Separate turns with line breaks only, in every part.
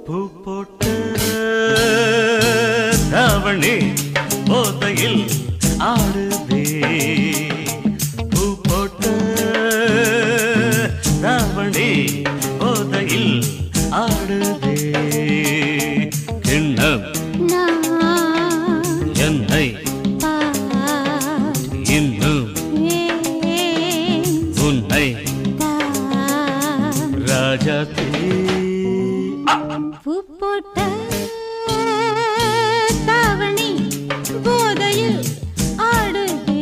பூ போட்ட தாவணி போதையில் ஆடுதே பூ போட்ட தாவணி போதையில் ஆடுதே கிண்ணம்
நான்
என்னை
பார்
இன்னும்
ஏன்
உன்னை
தான்
ராஜா
பூ போட்ட தாவணி போதையில் ஆடுதே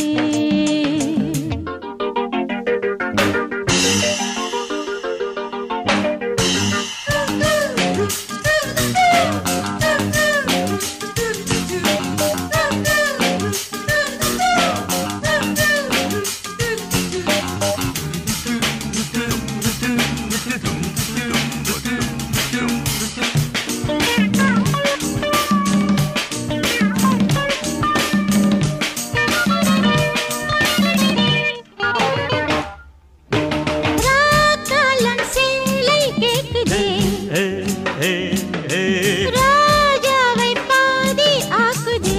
ராக்காலன் சேலை கேக்குதே
ஏ ஏ ஏ
ராஜாவை பாதி ஆக்குதே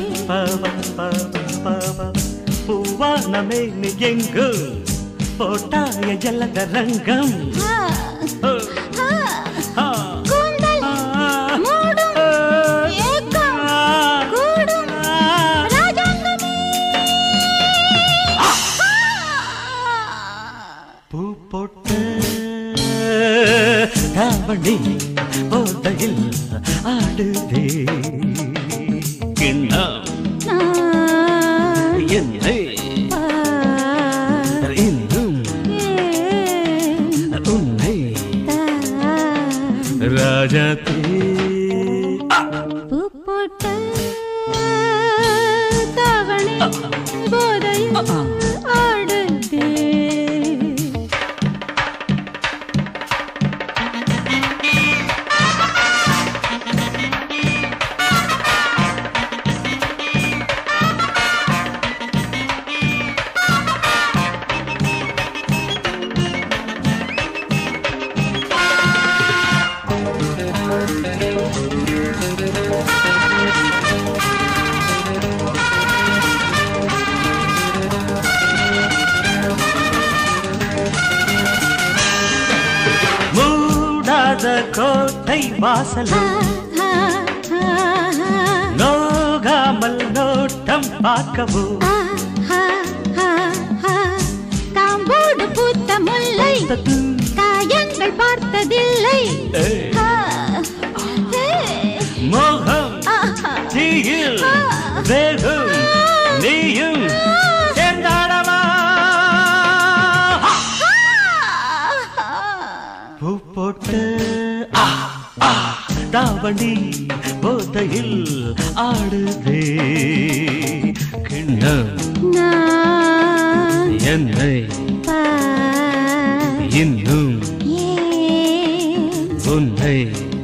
பூவானமே நீ எங்கு போட்டாய ஜலத ரங்கம்
ஆ, ஆ,
ஆ,
கூந்தல்
ஆ,
மூடும் ஏக்கம் கூடும் ராஜாங்கமே
பூ போட்ட தாவணி போதையில் ஆடுதே கிண்ணம்
நான்
என்னை
பார்
இன்னும்
ஏன்
உன்னை
தான்
ராஜாத்தே
பூ போட்ட தாவணி போதையில் ஆடுதே
மூடாத கோட்டை வாசல்
ஆ, ஆ, ஆ, ஆ.
நோகாமல் நோட்டம் பார்க்கவும்
ஆ, ஆ, ஆ, ஆ. காம்போடு பூத்த முல்லை காயங்கள் பார்த்ததில்லை
ஏய்,
ஆ, ஏய்.
மோகம்
ஆஹா.
தீயில் வேகும் நீயும் சேர்ந்தாடவா பூ போட்டு ஆ, ஆ, தாவணி போதையில் ஆடுதே கிண்ணம்
நான்
என்னை
பார்
இன்னும்
ஏன்
உன்னை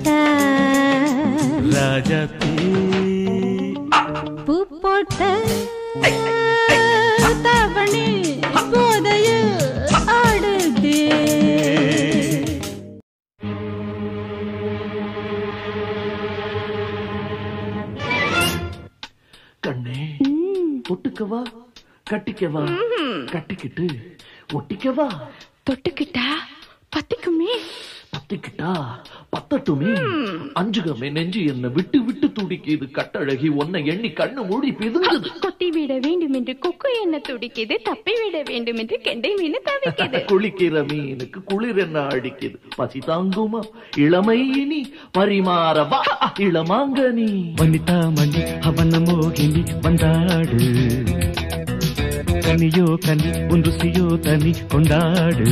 தான்
ராஜாத்தே
பூ போட்ட தாவணி போதையில் ஆடுதே
கண்ணே ஒட்டுக்கவா கட்டிக்கவா கட்டிக்கிட்டு ஒட்டிக்கவா
தொட்டுக்கிட்டா பத்திக்குமே
பத்திக்கிட்டா பத்தட்டுமே அஞ்சுகமே நெஞ்சு என்ன விட்டு விட்டு துடிக்குது கட்டழகி உன்னை எண்ணி கண்ணு மூடி பிதுங்குது
கொத்தி விட வேண்டும் என்று கொக்கு என்ன துடிக்குது தப்பி விட வேண்டும் என்று கெண்டை மீன் தவிக்குது
குளிக்கிற மீனுக்கு குளிர் என்ன அடிக்குது பசி தாங்குமா இளமை இனி பரிமாறவா இளமாங்கனி
வனிதா மணி அவன மோகினி வந்தாடு கனியோ கனி உன் ருசியோ தனி கொண்டாடு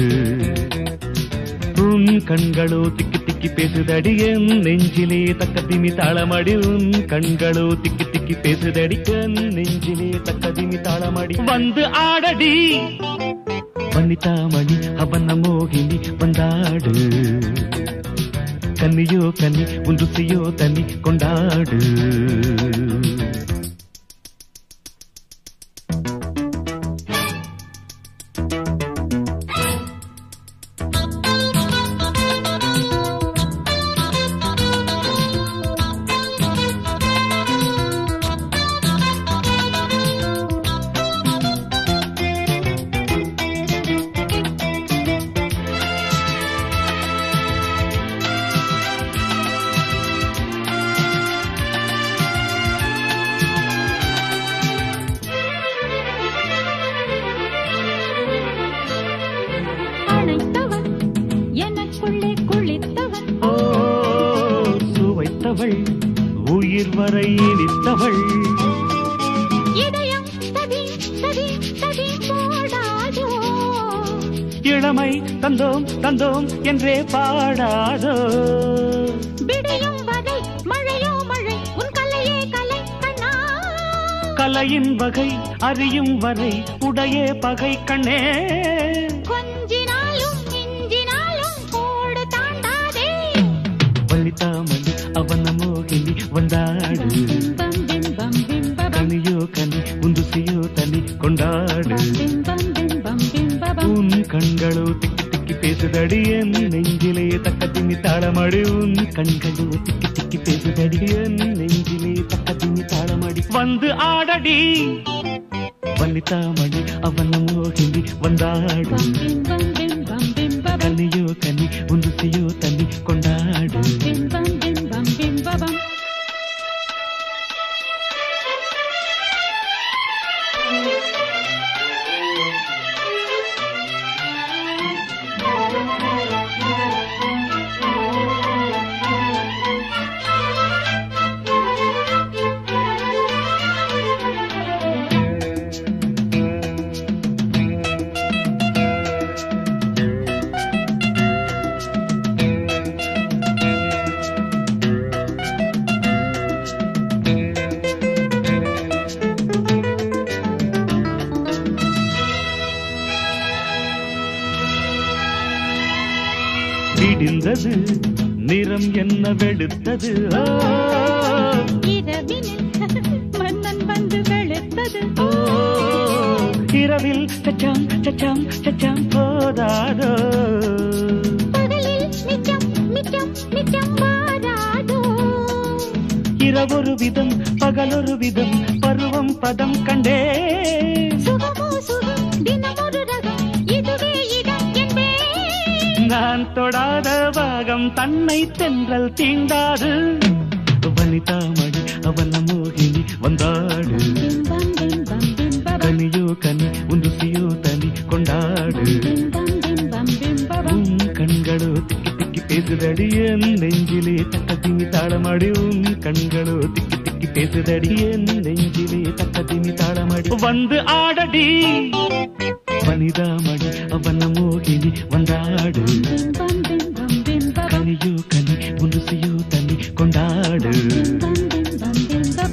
உன் கண்களோ திக்கி திக்கி பேசுதடி என் நெஞ்சிலே தக்க திமி தாளமடி உன் கண்களோ திக்கி திக்கி பேசுதடி என் நெஞ்சிலே தக்க திமி தாளமடி வந்து ஆடடி வனிதா மணி அவன மோகினி வந்தாடு கன்னியோ கன்னி உன் ருசியோ தனி கொண்டாடு இனித்தவள் உயிர் வரை இனித்தவள்
இதயம் சதி சதி சதி போடாதோ
இளமை தந்தோம் தந்தோம் என்றே பாடாதோ
விடியும் வரை மழையோ மழை உன் கலையே கலை கண்ணா
கலையின் வகை அறியும் வரை உடையே பகை கண்ணே
கொஞ்சினாலும் மிஞ்சினாலும் கோடு தாண்டாதே
வள்ளித்தாமணி அவன மோகினி வந்தாடு
பம் பிம் பம் பிம் பபம்
கனியோ கனி உந்துசியோ தனி கொண்டாடு
பம் பிம் பம் பிம் பம் பிம் பபம்
உன் கண்களோ திக்கி திக்கி பேசுதடி என் நெஞ்சிலே தக்க திமி தாளமடி உன் கண்களோ திக்கி திக்கி பேசுதடி என் நெஞ்சிலே தக்க திமி தாளமடி வந்து ஆடடி வள்ளித்தாமணி அவன மோகினி வந்தாடு
பம் பிம் பம் பிம் பம் பிம் பபம்
கனியோ கனி உந்துசியோ தனி கொண்டாடு
பம் பிம் பம் பிம் பம் பிம் பபம்
விடிந்தது நிறம் என்ன வெளுத்தது ஆ,
இரவினில் மன்னன் வந்து வெளுத்தது
ஓ, இரவில் சச்சாம் சச்சாம் சச்சாம் போதாதோ
பகலில் நிச்சம் நிச்சம் நிச்சம் வாராதோ
இரவொரு விதம் பகலொரு விதம் பருவம் பதம் கண்டே
சுகமோ சுகம் தினமொரு ரகம் இதுவே இடம் என்பே
நான் தொடாத பாகம் தன்னை தென்றல் தீண்டாது வனிதாமணி அவன மோகினி வந்தாடு
பிம் பம் பிம் பம் பிம் பபம்
கனியோ கனி உந்துசியோ தனி கொண்டாடு
பிம் பம் பிம் பம் பிம் பபம்
உன் கண்களோ திக்கி திக்கி பேசுதடி என் நெஞ்சிலே தக்க திமி தாளமடி உன் கண்களோ திக்கி திக்கி பேசுதடி என் நெஞ்சிலே தக்க திமி தாளமடி வந்து ஆடடி வனிதாமணி அவன மோகினி வந்தாடு
பிம் பம் பிம் பம் பிம் பபம்
கனியோ கனி உந்துசியோ தனி கொண்டாடு
பிம் பம் பிம் பம் பிம் பபம்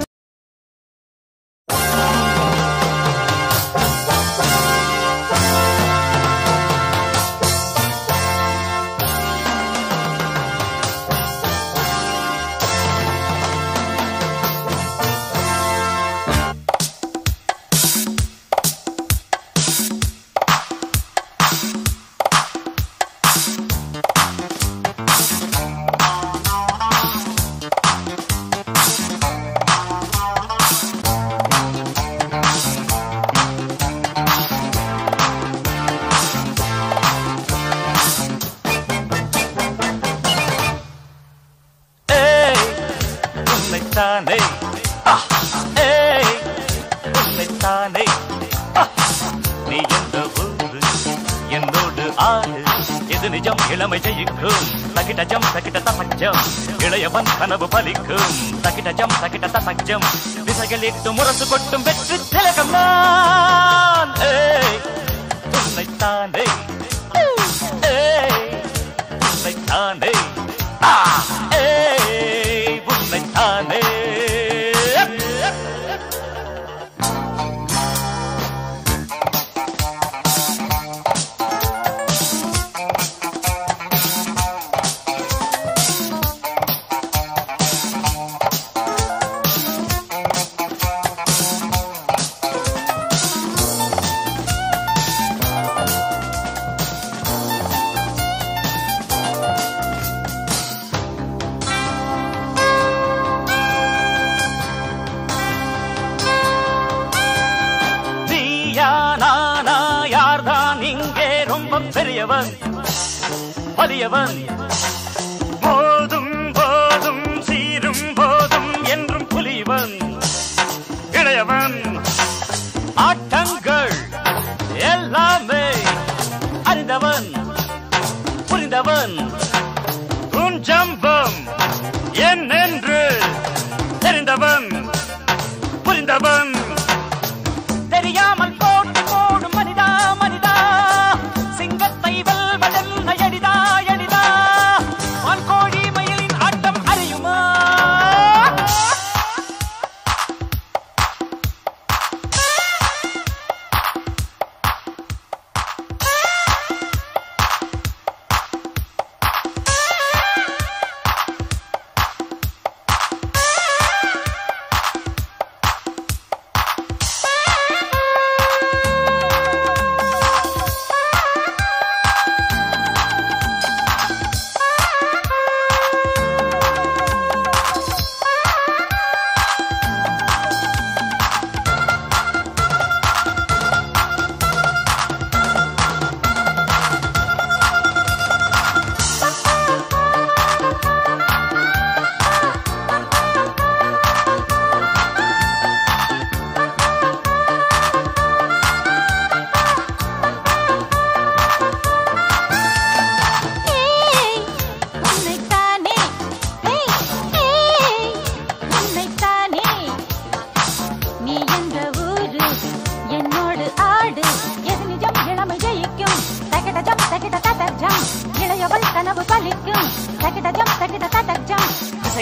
ஏய் உன்னைத்தானே ஆ, ஏய் உன்னைத்தானே ஆ, நீ எந்த ஊரு என்னோடு ஆடு எது நிஜம் இளமை ஜெயிக்கும் தகிடஜம் தகிட தசஞ்சம் இளையவன் கனவு பலிக்கும் தகிடஜம் தகிட தசஞ்சம் திசைகளிட்டு முரசு கொட்டும் வெற்றி திலகம் நான் ஏய் உன்னைத்தானே ஏய் உன்னைத்தானே ஆ, ஏய் உன்னைத்தானே நீயா நானா யார்தான் இங்கே ரொம்ப பெரியவன் வலியவன் போதும் போதும் சீரும் போதும் என்றும் புலிவன் இளையவன் ஆட்டங்கள் எல்லாமே அறிந்தவன் புரிந்தவன் உன் ஜம்பம் என்னென்று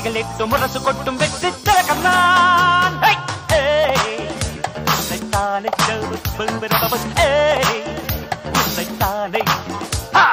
திசைகள் எட்டு முரசு கொட்டும் வெற்றி திலகம் நான் ஹை! ஏய்! உன்னைத்தானே செருப்பு விரபவன். ஏய்! உன்னைத்தானே ஹா!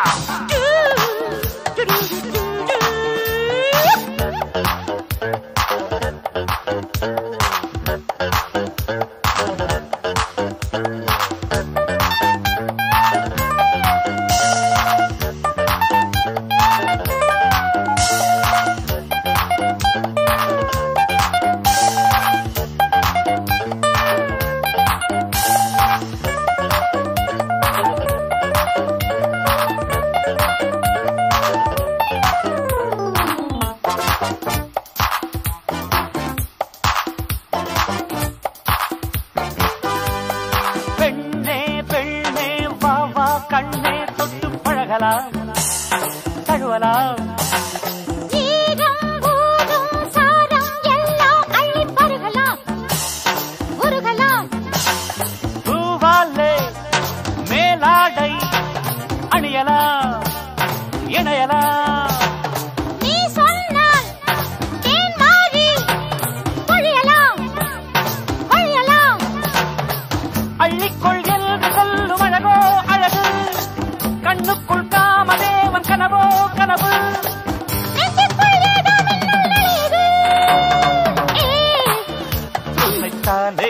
பெண்ணே பெண்ணே வா வா கண்ணே தொட்டு பழகலாம் தழுவலாம்
ஈரம் ஊரும் சாரம் எல்லாம் அள்ளி பருகலாம் உருகலாம்
பூவாலே மேலாடை அணியலாம் இணையலாம்
நீ சொன்னால் தேன் மாறி பொழியலாம் பொழியலாம்
அள்ளிக்கொள் என்று சொல்லும் அழகோ அழகு கண்ணுக்குள் காமதேவன் கனவோ கனவு
நெஞ்சுக்குள் ஏதோ மின்னல் நுழையுது. ஏய்,
உன்னைத்தானே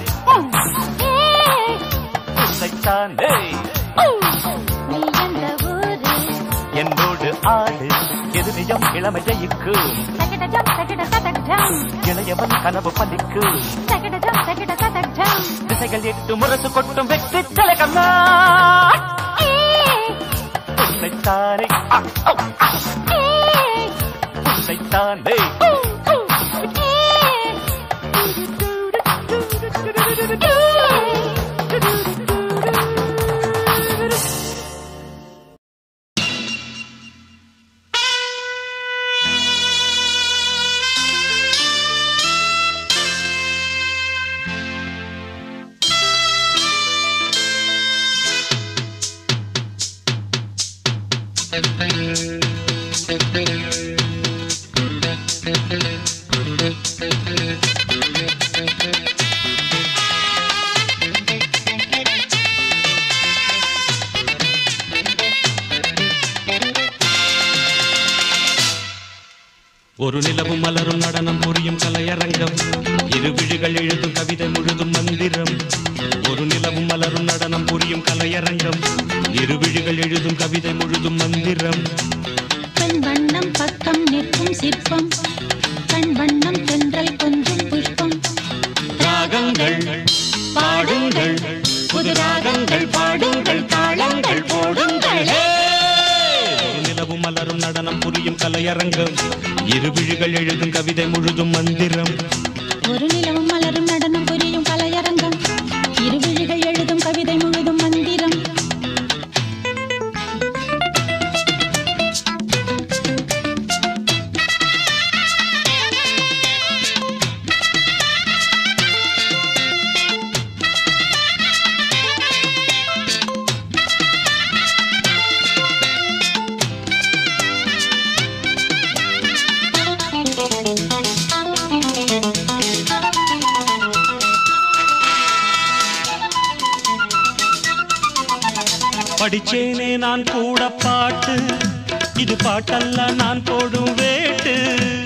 ஏய்,
உன்னைத்தானே
நீ எந்த ஊரு?
என்னோடு ஆடு எது நிஜம் இளமை ஜெயிக்கும்
தகிடஜம், தகிட ததக்ஜம்.
இளையவன் கனவு பலிக்கும்
தகிடஜம், தகிட ததக்ஜம்.
திசைகள் எட்டு முரசு கொட்டும் வெற்றி திலகம் நான்
ஏய்,
உன்னைத்தானே அ, ஔ, அ,
ஏய்,
உன்னைத்தானே
ஒரு நிலவும் மலரும் நடனம் புரியும் கலையரங்கம் இரு விழிகள் எழுதும் கவிதை முழுதும் மந்திரம் ஒரு நிலவும் மலரும் நடனம் புரியும் கலையரங்கம் இரு விழிகள் எழுதும் கவிதை முழுதும் மந்திரம்
பெண் வண்ணம் பக்கம் நிற்கும் சிற்பம் கண் வண்ணம் தென்றல் கொஞ்சம் புஷ்பம்
ராகங்கள் பாடுங்கள் புது ராகங்கள் பாடுங்கள் தாளங்கள் போடுங்கள் ஒரு நிலவும் மலரும் நடனம் புரியும் கலையரங்கம் இரு விழிகள் எழுதும் கவிதை முழுதும் மந்திரம்
ஒரு நிலவும் மலரும் நடனம் புரியும் கலையரங்கம் இரு விழிகள் எழுதும் கவிதை முழுதும் மந்திரம்
படிச்சேனே நான் கூட பாட்டு இது பாட்டல்ல நான் போடும் வேட்டு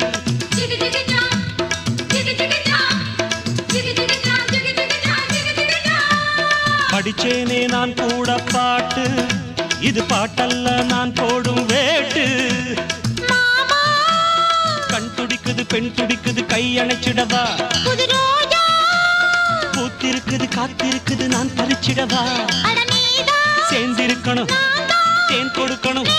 படிச்சேனே நான் கூட பாட்டு இது பாட்டல்ல நான் போடும் வேட்டு கண் துடிக்குது பெண் துடிக்குது கை அணைச்சிடவா
புது ரோஜா
பூத்திருக்குது காத்திருக்குது நான் பறிச்சிடவா
அட நீதான்
சேர்ந்திருக்கணும் தேன் கொடுக்கணும்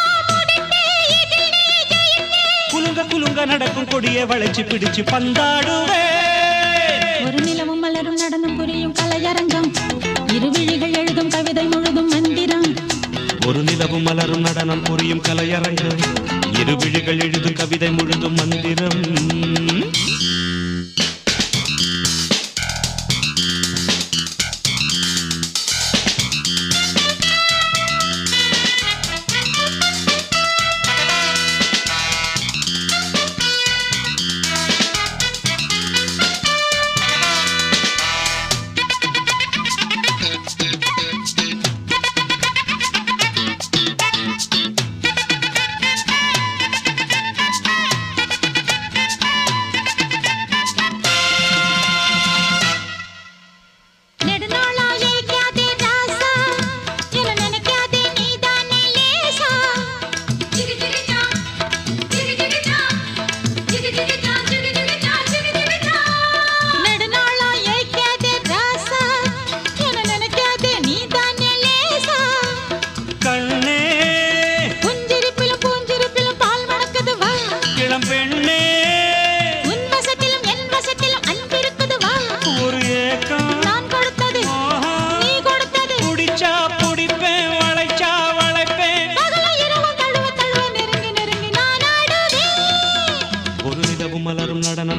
குலுங்க குலுங்க நடக்கும் கொடியை வளைச்சு பிடிச்சு பந்தாடுவே
ஒரு நிலவும் மலரும் நடனம் புரியும் கலையரங்கம் இரு விழிகள் எழுதும் கவிதை முழுதும் மந்திரம்
ஒரு நிலவும் மலரும் நடனம் புரியும் கலையரங்கம் இரு விழிகள் எழுதும் கவிதை முழுதும் மந்திரம்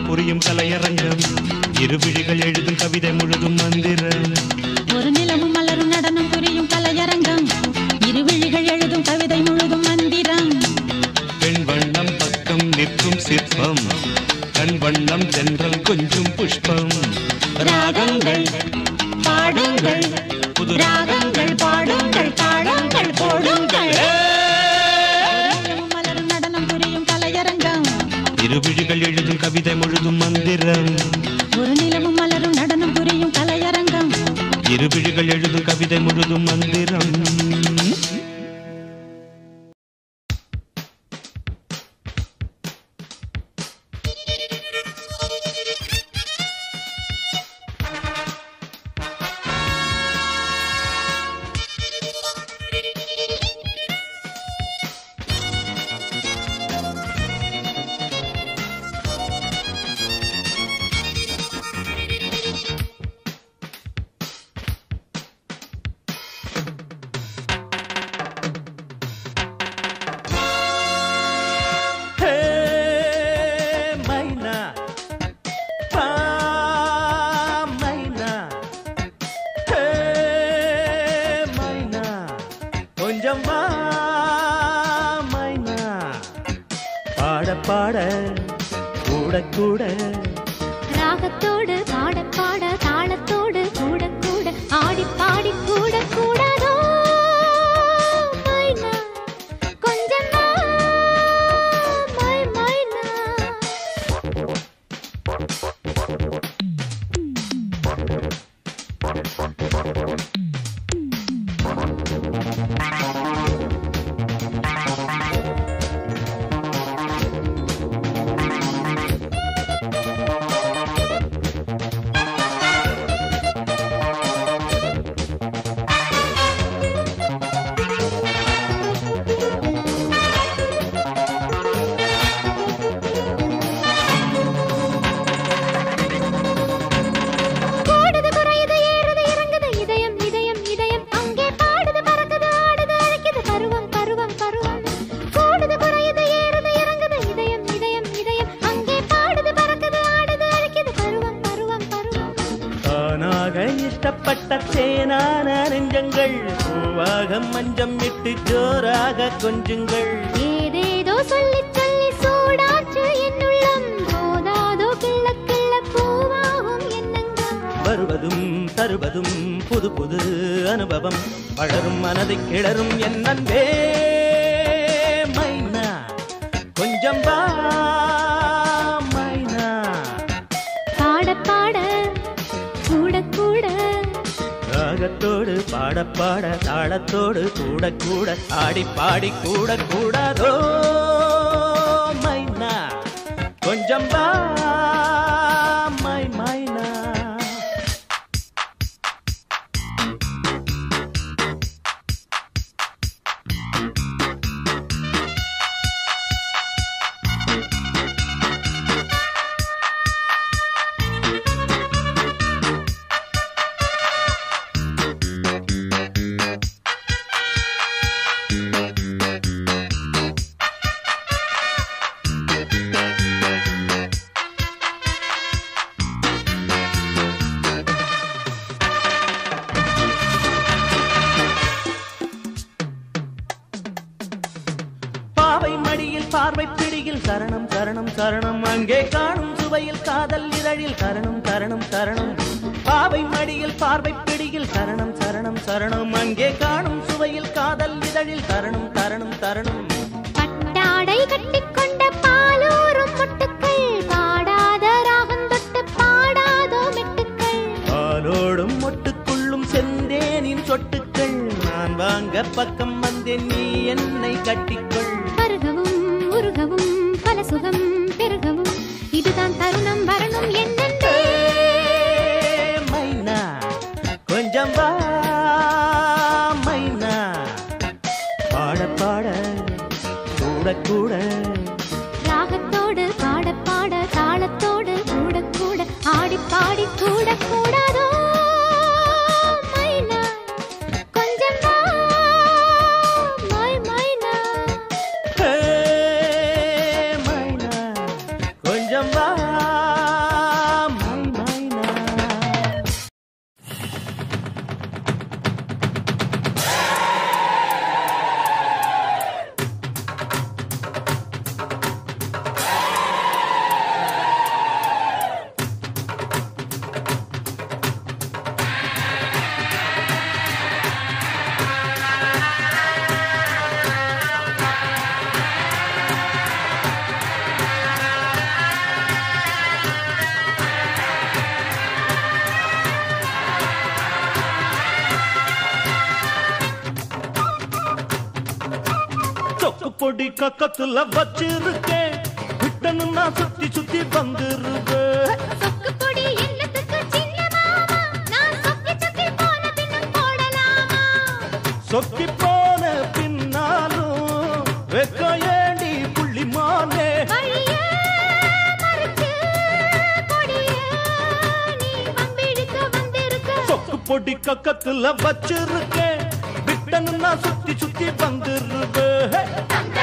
புரியும் கலையரங்கம் இரு விழிகள் எழுதும் கவிதை முழுதும் மந்திரம்
ஒரு நிலவும் மலரும் நடனம் புரியும் கலையரங்கம் இரு விழிகள் எழுதும் கவிதை முழுதும் மந்திரம்
பெண் வண்ணம் பக்கம் நிற்கும் சிற்பம் கண் வண்ணம் தென்றல் கொஞ்சம் புஷ்பம்
ராகங்கள் பாடுங்கள்
புது
ராகங்கள் பாடுங்கள் தாளங்கள் போடுங்கள் நிலவும் மலரும் நடனம் புரியும் கலையரங்கம்
இரு விழிகள் எழுதும் கவிதை முழுதும் மந்திரம்
ஒரு நிலவும் மலரும் நடனம் புரியும் கலையரங்கம்
இரு விழிகள் எழுதும் கவிதை முழுதும் மந்திரம்
மைனா பா மைனா ஹே மைனா கொஞ்சம் வா மைனா பாட பாட கூட கூட
ராகத்தோடு பாட பாட தாளத்தோடு கூட கூட ஆடி பாடி கூட கூடாதோ மைனா கொஞ்சம் வா, மை மைனா கூடுது குறையுது ஏறுது இறங்குது இதயம் இதயம் இதயம் அங்கே பாடுது பறக்குது ஆடுது அழைக்குது பருவம் பருவம் பருவம் கூடுது குறையுது ஏறுது இறங்குது இதயம் இதயம் இதயம் அங்கே பாடுது பறக்குது ஆடுது அழைக்குது பருவம் பருவம் பருவம்
தானாக இஷ்டப்பட்ட தேனான நெஞ்சங்கள் பூவாக மஞ்சம் விட்டு ஜோராக கொஞ்சுங்கள்
ஏதேதோ சொல்லி சொல்லி சூடாச்சு என்னுள்ளம் போதாதோ கிள்ள கிள்ள பூவாகும் எண்ணங்கள்
வருவதும் தருவதும் புது புது அனுபவம் வளரும் மனதை கிளறும் என் அன்பே மைனா கொஞ்சம் வா மைனா
பாட பாட கூட கூட
ராகத்தோடு பாட பாட தாளத்தோடு கூட கூட ஆடி பாடி கூட கூடாதோ மைனா கொஞ்சம் வா மை மைனா பாவை மடியில் பார்வை பிடியில் சரணம் சரணம் சரணம் அங்கே காணும் சுவையில் காதல் இதழில் சரணம் சரணம் சரணம் பாவை மடியில் பார்வை பிடியில் சரணம் சரணம் சரணம் அங்கே காணும் சுவையில் காதல் இதழில் சரணம் சரணம் சரணம்
பட்டாடை கட்டிக்கொண்ட பாலூரும் மொட்டுக்கள் பாடாத ராகம் தொட்டு பாடாதோ மெட்டுக்கள்
பாலோடும் மொட்டுக்குள்ளும் செந்தேனின் சொட்டுக்கள் நான் வாங்க பக்கம் வந்தேன் நீ என்னை கட்டிக்கொள்
பருகவும் உருகவும் பல சுகம் பெருகவும் இதுதான் தருணம் வரணும் என்னென்றே
மைனா கொஞ்சம் வா மைனா பாட பாட கூட கூட
ராகத்தோடு பாட பாட தாளத்தோடு கூட கூட ஆடி பாடி கூட கூடாதோ மைனா கொஞ்சம் வா, மை மைனா
ஹே, மைனா கொஞ்சம் வா
பொடி கக்கத்துல வச்சிருக்கேன் விட்டனு நான் சுத்தி சுத்தி வந்துருவேன்
சொக்கு பொடி என்னத்துக்கு சின்ன மாமா நான் சொக்கி சொக்கி போன பின்னும் போடலாமா
சொக்கி போன பின்னாலும் வெக்க ஏண்டி புள்ளிமானே
வழியே மறைச்சு கொடியே நீ வம்பிழுக்க வந்திருக்க
சொக்கு பொடி கக்கத்துல வச்சிருக்கேன் விட்டனு நான் சுத்தி சுத்தி வந்துருவேன்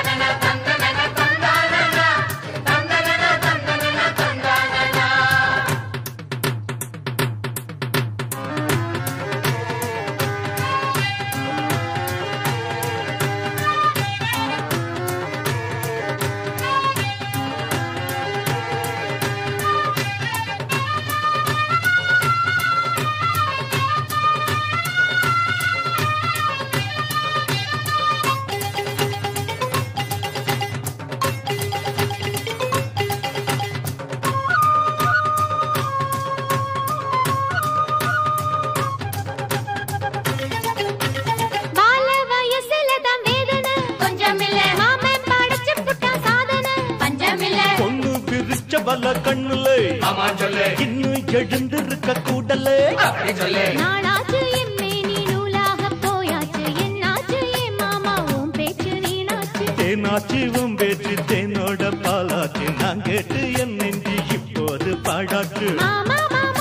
பால வயசுல தான் வேதனை கொஞ்சம் இல்ல மாமன் படைச்சு புட்டான் சாதனை பஞ்சம் இல்ல
பொண்ணு விரிச்ச வல கண்ணுல இன்னும் எழுந்திருக்க கூடலே
நாளாச்சு எம்மே நீ நூலாக போயாச்சு என்னாச்சு என் மாமா உன் பேச்சு நீனாச்சு
தேனாச்சி உம்பேச்சு தேனோட பாலாச்சு நான் கேட்டு என் நெஞ்சு இப்போது பாடாச்சு
மாமா மாமா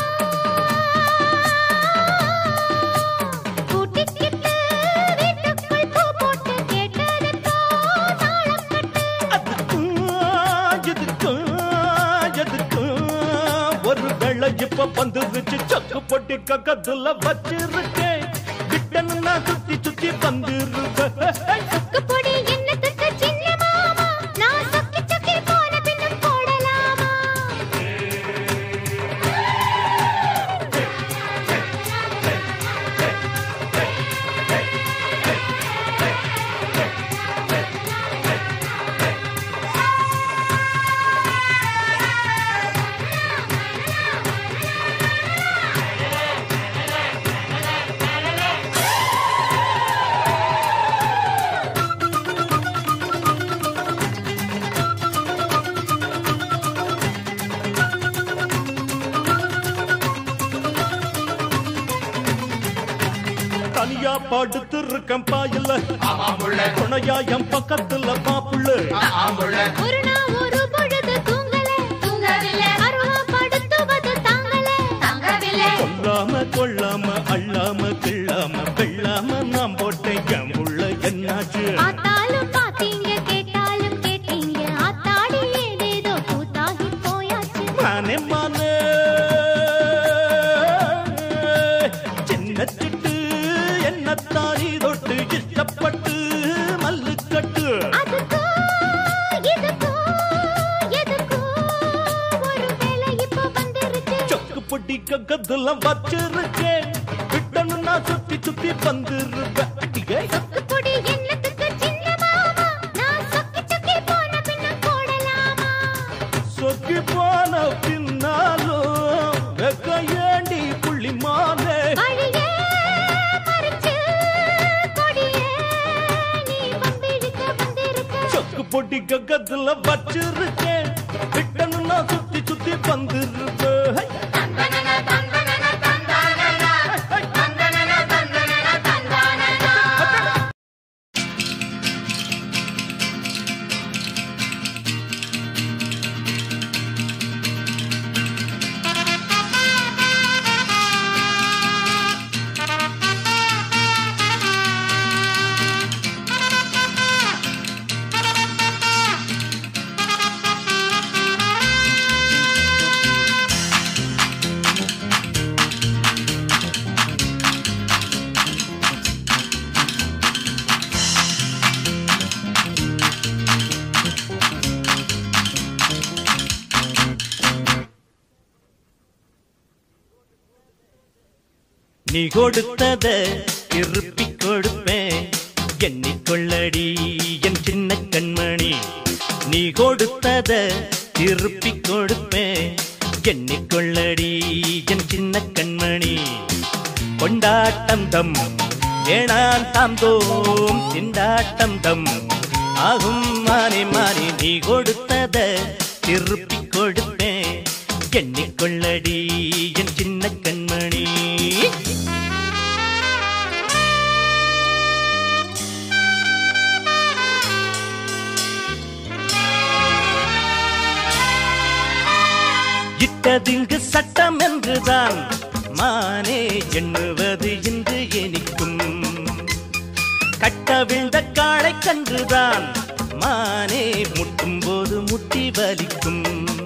கூட்டிக்கிட்டு வீட்டுக்குள் பூ போட்டு கேட்டதுக்கோ தாளம் கட்டு
எதுக்கும் எதுக்கும் ஒரு வெள்ள இப்ப வந்துருச்சு சக்கு பொட்டி கக்கத்துல வச்சிருக்கேன் கிட்டன்னு நான் சுத்தி சுத்தி வந்துருவேன்
சொக்கு பொடி என்னத்துக்கு சின்ன மாமா நான் சொக்கி சொக்கி போன பின்னும் போடலாமா
தனியா படுத்து இருக்கேன் பாயில துணையா என் பக்கத்துல மாப்புள்ள
ஒரு நாள் ஒரு பொழுது தூங்கல தூங்கவில்லை அருவா படுத்துவது தாங்கல தாங்கவில்லை
கொல்லாம கொள்ளாம அள்ளாம கிள்ளாம வெள்ளாம நான் போட்டேன் என் உள்ள என்னாச்சு
பார்த்தாலும் பார்த்தீங்க கேட்டாலும் கேட்டீங்க ஆத்தாடி ஏதேதோ கூத்தாகி போயாச்சு
மானே மானே சின்ன சிட்டு என்ன தாரி தொட்டு இஷ்டப்பட்டு மல்லுக்கட்டு
அதுக்கோ இதுக்கோ எதுக்கோ ஒரு வேளை இப்போ வந்துருச்சு
சொக்கு பொட்டி கக்கத்துல வச்சிருக்கேன் விட்டனு நான் சுத்தி சுத்தி வந்துருவேன் அடியே.
சொக்கு பொடி என்னத்துக்கு சின்ன மாமா நான் சொக்கி சொக்கி போன பின்ன போடலாமா
சொக்கி போன பின்னாலும் வெக்க ஏண்டி புள்ளிமானே
வழியே மறைச்சு கொடியே நீ வம்பிழுக்க வந்திருக்க
சொக்கு பொட்டி கக்கத்துல வச்சிருக்கேன் விட்டனு நான் சுத்தி சுத்தி வந்துருவேன் நீ கொடுத்தத திருப்பிக் கொடுப்பேன் எண்ணிக்கொள்ளடி என் சின்ன கண்மணி நீ கொடுத்தத திருப்பிக் கொடுப்பேன் எண்ணிக்கொள்ளடி என் சின்ன கண்மணி கொண்டாட்டம் தம் வேணாம் தாம் தோம் திண்டாட்டம் தம்
ஆகும் மானே மானே நீ கொடுத்தத திருப்பி கொடுப்பேன் எண்ணிக்கொள்ளடி என் சின்ன கண்மணி இட்டதிங்கு சட்டம் என்றுதான் மானே எண்ணுவது இன்று எனிக்கும் கட்டவிழ்ந்த காளை கன்றுதான் மானே முட்டும் போது முட்டி வலிக்கும்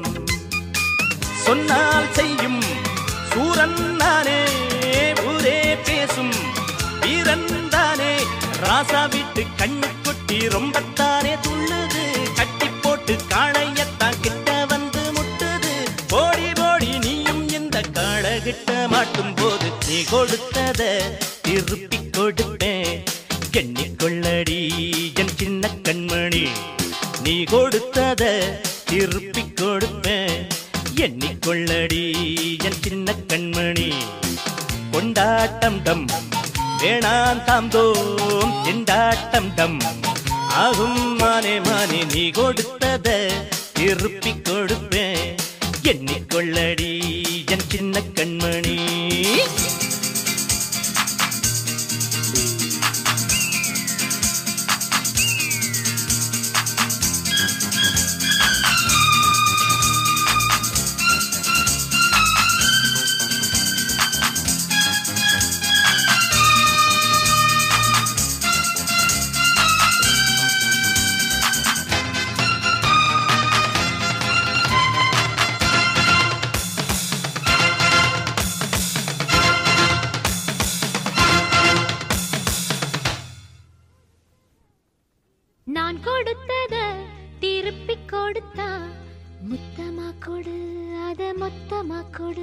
சொன்னால் செய்யும் சூரன் நானே ஊரே பேசும் வீரன் தானே ராசா வீட்டு கண்ணு கொட்டி ரொம்பத்தானே துள்ளுது கட்டி போட்டு காளையத்தான் கிட்ட வந்து முட்டுது போடி போடி நீயும் இந்த காளகிட்ட மாட்டும் போது நீ கொடுத்தத திருப்பி கொடுப்பேன் எண்ணிக்கொள்ளடி என் சின்ன கண்மணி நீ கொடுத்தத திருப்பி கொடுப்பேன் எண்ணிக்கொள்ளடி என் சின்ன கண்மணி கொண்டாட்டம் டம் வேணாம் தாம் தோம் திண்டாட்டம் டம் ஆகும் மானே மானே நீ கொடுத்தத திருப்பி கொடுப்பேன் எண்ணிக்கொள்ளடி என் சின்ன கண்மணி
நான் கொடுத்தத திருப்பி கொடுத்தா முத்தமா கொடு அத மொத்தமா கொடு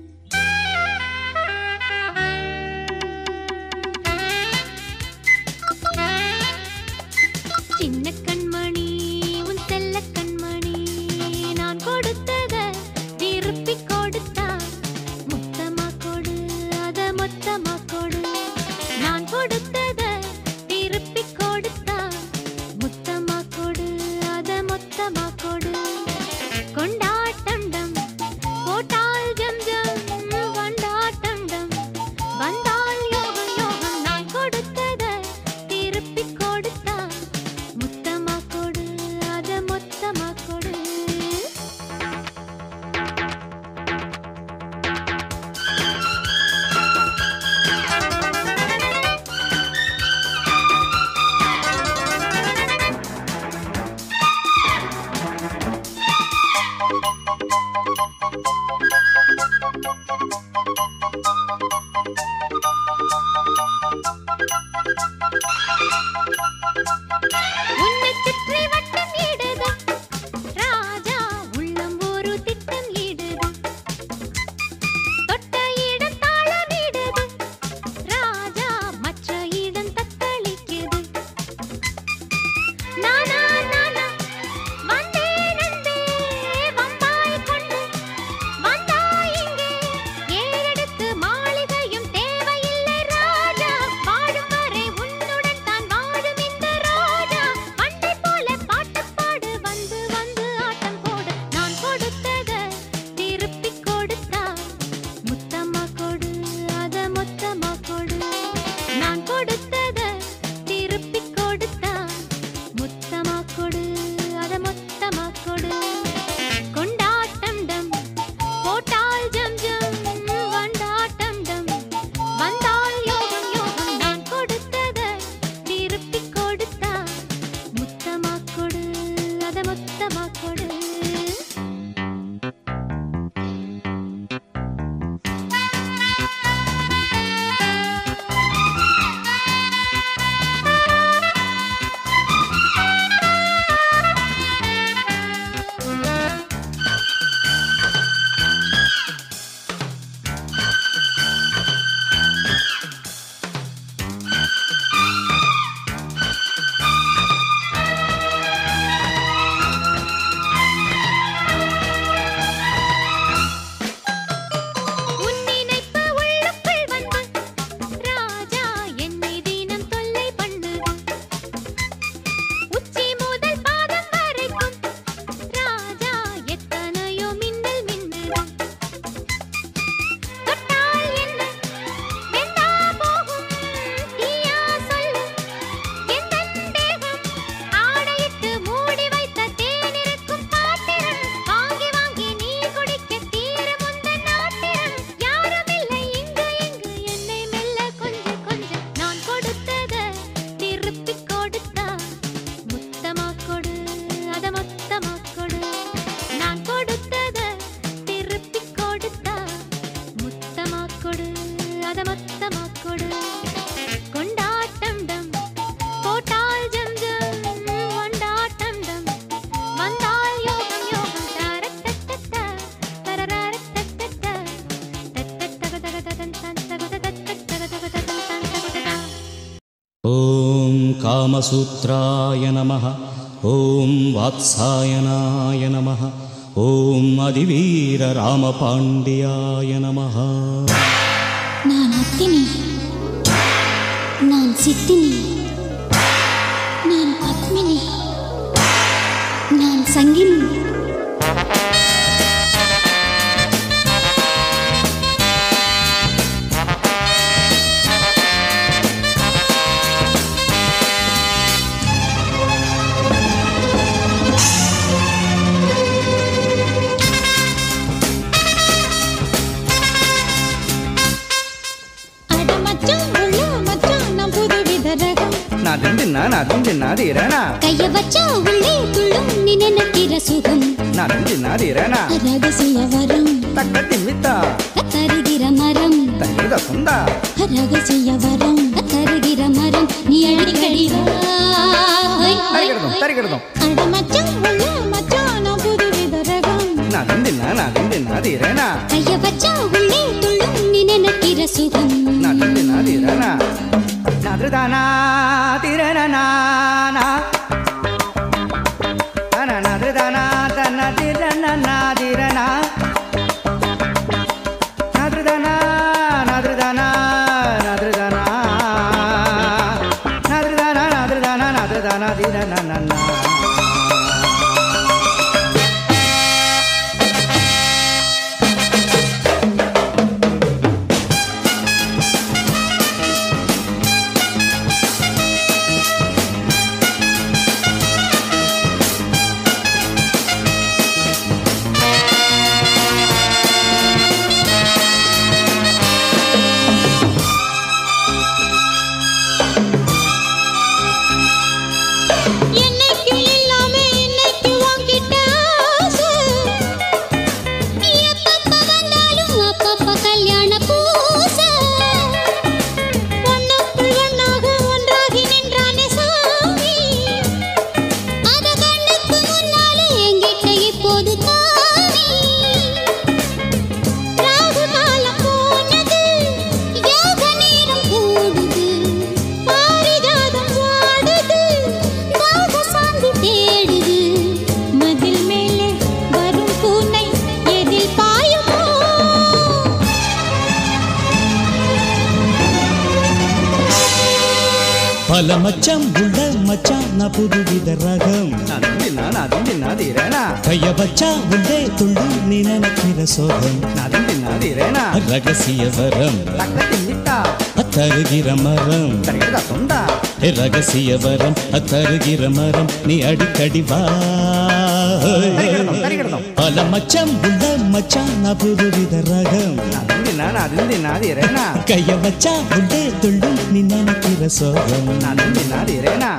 சின்ன கண்மணி உன் செல்ல கண்மணி நான் கொடுத்தத திருப்பி கொடுத்தா முத்தமா கொடு அத மொத்தமா கொடு நான் கொடுத்தத திருப்பி கொடுத்தா முத்தமா கொடு அத மொத்தமா கொடு கொண்டாட்டண்டம் போட்டால் ஜம் ஜம் வண்டாட்டண்டம் வந்தால் யோகம் யோகம் நான் கொடுத்தத திருப்பி கொடுத்தா முத்தமா
कामसूत्राय नमः ॐ वात्सायनाय नमः ॐ अधिवीररामपाण्ड्याय नमः
நான் அத்தினி நான் சித்தினி நான் பத்மினி நான் சங்கினி
அட மச்சான் உள்ள மச்சான் நான் புதுவித ரகம்
நான் திண்டினா நான் திண்டினா தீரனா
கைய வச்சா உள்ளே துள்ளும் நீ நினைக்கிற சுகம்
நான் திண்டினா தீரனா
ரகசிய வரம்
தக்க திமித்தா
தருகிற மரம்
தங்கித சுந்தா
ரகசிய வரம்
தருகிற மரம் நீ அடிக்கடி வா.
தரிக்கிறதும் தரிக்கிறதும்
அட மச்சான் உள்ள மச்சான் நான் புதுவித ரகம்
நான் திண்டினா நான் திண்டினா தீரனா
கைய வச்சா உள்ளே துள்ளும் நீ நினைக்கிற சுகம்
நான் திண்டினா தீரனா நதுதானா தீரனா நதுதானா தன்ன தீரனா தீரனா நதுதானா நதுதானா நதுதானா நதுதானா நதுதானா நதுதானா தீரனா
என்னைக்கு இல்லாம இன்னைக்கு வாங்கிட்ட ஆசை.
எப்பப்ப வந்தாலும் அப்பப்ப கல்யாண பூசை
ஒண்ணுக்குள் ஒண்ணாக ஒன்றாகி நின்றானே சாமி
அத கண்ணுக்கு முன்னாலே எங்கிட்ட இப்போது காமி
ராகு காலம் போனது
யோக நேரம் கூடுது
பாரிஜாதம் வாடுது
தாக சாந்தி தேடுது
மதில் மேலே வரும் பூனை எதில் பாயுமோ
பல மச்சான் உள்ள மச்சான் நான் புதுவித ரகம்
நான் திண்டினா நான் திண்டினா தீரனா
கைய வச்சா உள்ளே துள்ளும் நீ நினைக்கிற சோகம்
நான் திண்டினா தீரனா
ரகசிய வரம்
தக்க திமித்தா
தருகிற மரம்
தரிக்கிறதா சுந்தா
ஏ ரகசிய வரம் தருகிற மரம் நீ அடிக்கடி வா
தரிக்கிறதும் தரிக்கிறதும்
பல மச்சான் உள்ள மச்சான் நான் புதுவித ரகம்
நான் திண்டினா நான் திண்டினா தீரனா
கைய வச்சா உள்ளே துள்ளும் நீ நினைக்கிற சோகம்
நான் திண்டினா தீரனா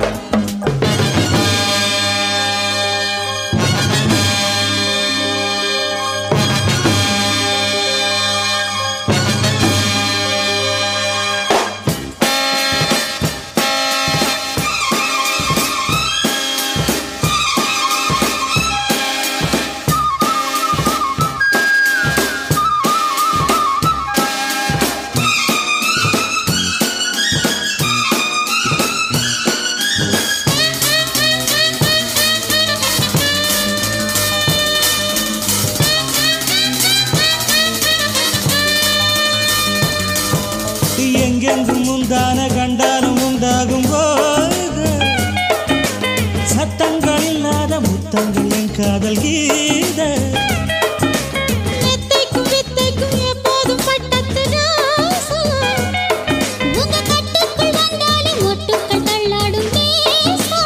எங்கெங்கும் முந்தான கண்டாலும் உண்டாகும் போது சத்தங்கள் இல்லாத முத்தங்கள் என் காதல் கீத
மெத்தைக்கும் வித்தைக்கும் எப்போதும் பட்டத்து ராசா
உங்க கட்டுக்குள் வந்தாலும் ஒட்டுக்கள் தள்ளாடும் நேசா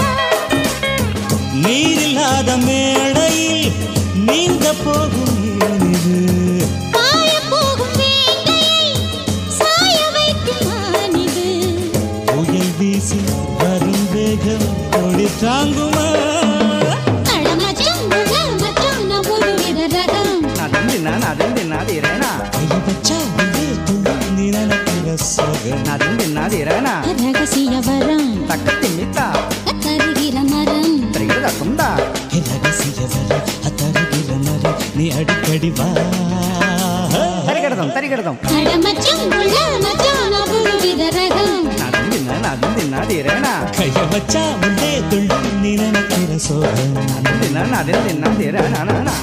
நீர் இல்லாத மேடையில் நீந்த போகும் ஏனிது
பாய போகும் வேங்கையை சாய வைக்கும் மானிது
புயல் வீசி வரும் வேகம் கொடி தாங்குமா
அட மச்சான் உள்ள மச்சான் நான் புதுவித ரகம்
நான் திண்டினா நான் திண்டினா தீரனா
கைய வச்சா உள்ளே துள்ளும் நீ நினைக்கிற சோகம்
நான் திண்டினா தீரனா
ரகசிய வரம்
தக்க திமித்தா
தருகிற மரம்
தரிக்கிறதா சுந்தா
ஏ ரகசிய வரம் தருகிற மரம் நீ அடிக்கடி வா
தரிக்கிறதும் தரிக்கிறதும்
அட மச்சான் உள்ள மச்சான் நான் புதுவித ரகம்
நான் திண்டினா நான் திண்டினா தீரனா
கை வச்சா முன்னே துள்ளும் நீ நினைக்கிற சோகம்
தின்னா தின்னா தின்னா தின்னா நானா நானா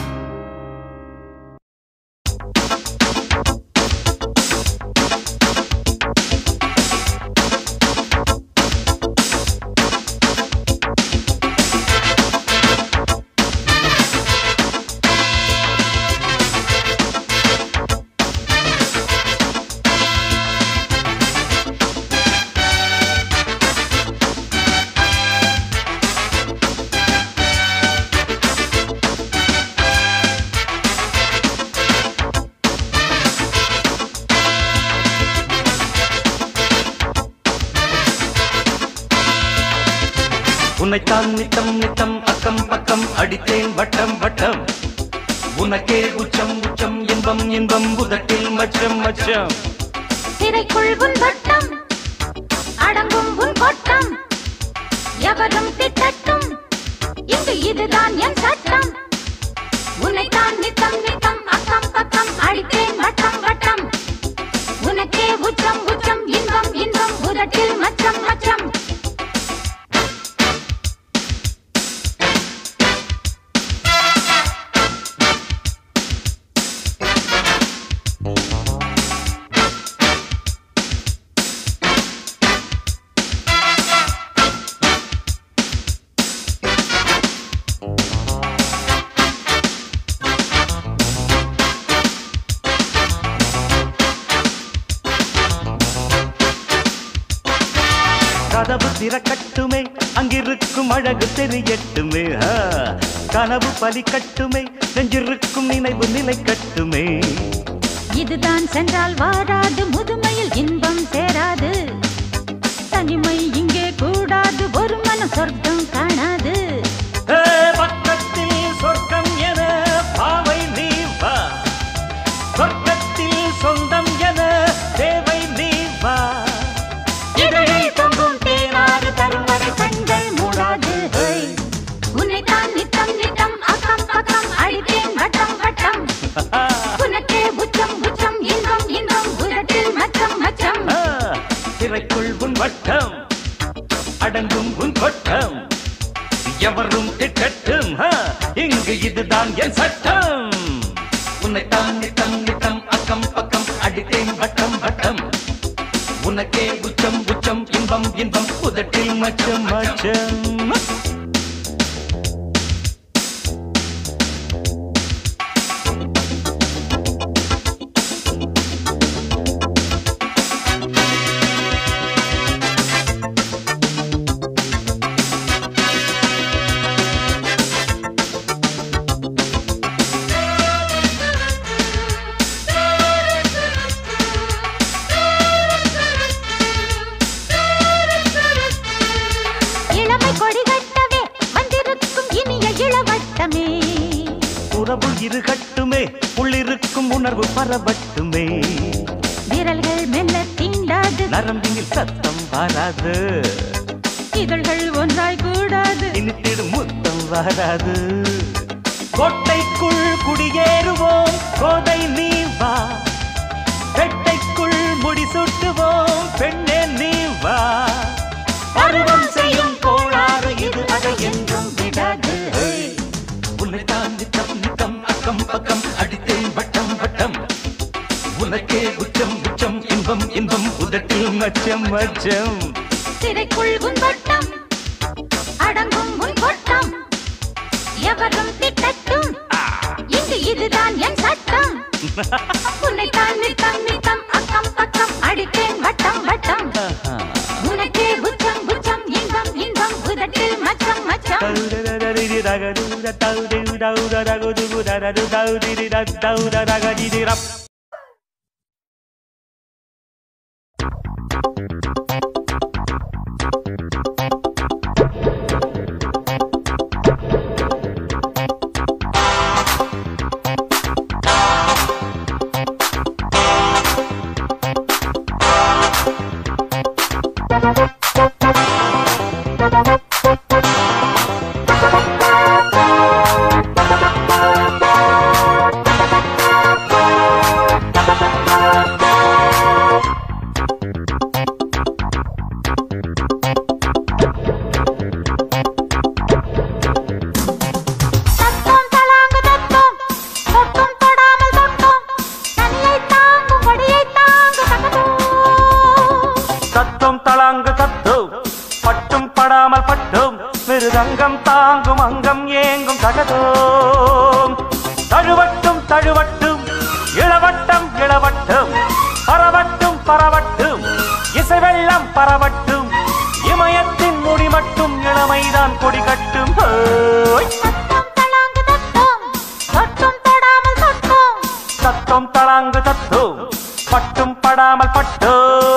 உன்னைத்தான் நித்தம் நித்தம் அக்கம் பக்கம் அடித்தேன் வட்டம் வட்டம் உனக்கே உச்சம் உச்சம் இன்பம் இன்பம் உதட்டில் மச்சம் மச்சம்
சிறைக்குள் உன் வட்டம் அடங்கும் உன் கொட்டம் எவரும் திட்டட்டும் இங்கு இதுதான் என் சட்டம் உன்னைத்தான் நித்தம் நித்தம் அக்கம் பக்கம் அடித்தேன் வட்டம் வட்டம் உனக்கே உச்சம் உச்சம் இன்பம் இன்பம் உதட்டில் மச்சம் மச்சம்
கதவு திறக்கட்டுமே அங்கிருக்கும் அழகு தெரியட்டுமே ஆ. கனவு பலிக்கட்டுமே நெஞ்சிருக்கும் நினைவு நிலை கட்டுமே
இதுதான் சென்றால் வாராது முதுமையில் இன்பம் சேராது தனிமை இங்கே கூடாது ஒரு மன சொர்க்கம் காணாது
ஏ, பக்கத்தில் சொர்க்கம் என பாவை நீ வா சொர்க்கத்தில் சொந்தம் என தேவை நீ வா
இதழில் தொங்கும் தேனாறு தரும் வரை கண்கள் மூடாது ஹோய்.
உன்னைத்தான் நித்தம் நித்தம் அக்கம் பக்கம் அடித்தேன் வட்டம் வட்டம் உனக்கே உச்சம் உச்சம் இன்பம் இன்பம் உதட்டில் மச்சம் மச்சம்
ஆ, திரைக்குள் உன் வட்டம் அடங்கும் உன் கொட்டம் எவரும் திட்டட்டும் ஆ, இங்கு இதுதான் என் சட்டம் உன்னைத்தான் நித்தம் நித்தம் அக்கம் பக்கம் அடித்தேன் வட்டம் வட்டம் உனக்கே உச்சம் உச்சம் இன்பம் இன்பம் உதட்டில் மச்சம் மச்சம்
இளமை கொடி கட்டவே வந்திருக்கும் இனிய இளவட்டமே
உறவு இருக்கட்டுமே உள்ளிருக்கும் உணர்வு பரவட்டுமே
விரல்கள் மெல்ல தீண்டாது
நரம்பினில் சத்தம் வராது
இதழ்கள் ஒன்றாய் கூடாது
இனித்திடும் முத்தம் வராது கோட்டைக்குள் குடியேறுவோம் கோதை நீ வா பெட்டைக்குள் முடிசூட்டுவோம் பெண்ணே நீ வா பருவம் செய்யும் கோளாறு இது அதை என்றும் விடாது உன்னை தான் நித்தம் நித்தம் அக்கம் பக்கம் அடித்தேன் வட்டம் வட்டம் உனக்கே உச்சம் உச்சம் இன்பம் இன்பம் உதட்டில் மச்சம் மச்சம்
சிறைக்குள் உன் வட்டம் அடங்கும் உன் கொட்டம் எவரும் திட்டட்டும் இங்கு இதுதான் என் சட்டம் உன்னைத்தான் நித்தம் நித்தம் அக்கம் பக்கம் அடித்தேன் வட்டம் வட்டம் உனக்கே உச்சம் உச்சம் இன்பம் இன்பம் உதட்டில் மச்சம் மச்சம்
மிருதங்கம் தாங்கும் அங்கம் ஏங்கும் தகதோம் தழுவட்டும் தழுவட்டும் இளவட்டம் இளவட்டும் பரவட்டும் பரவட்டும் இசை வெள்ளம் பரவட்டும் இமயத்தின் முடி மட்டும் இளமைதான் கொடி கட்டும் ஹோய்!
தத்தம் தளாங்கு தத்தம் தொட்டும் தொடாமல் தொட்டோம்
தத்தம் தளாங்கு தத்தும் பட்டும் படாமல் பட்டோ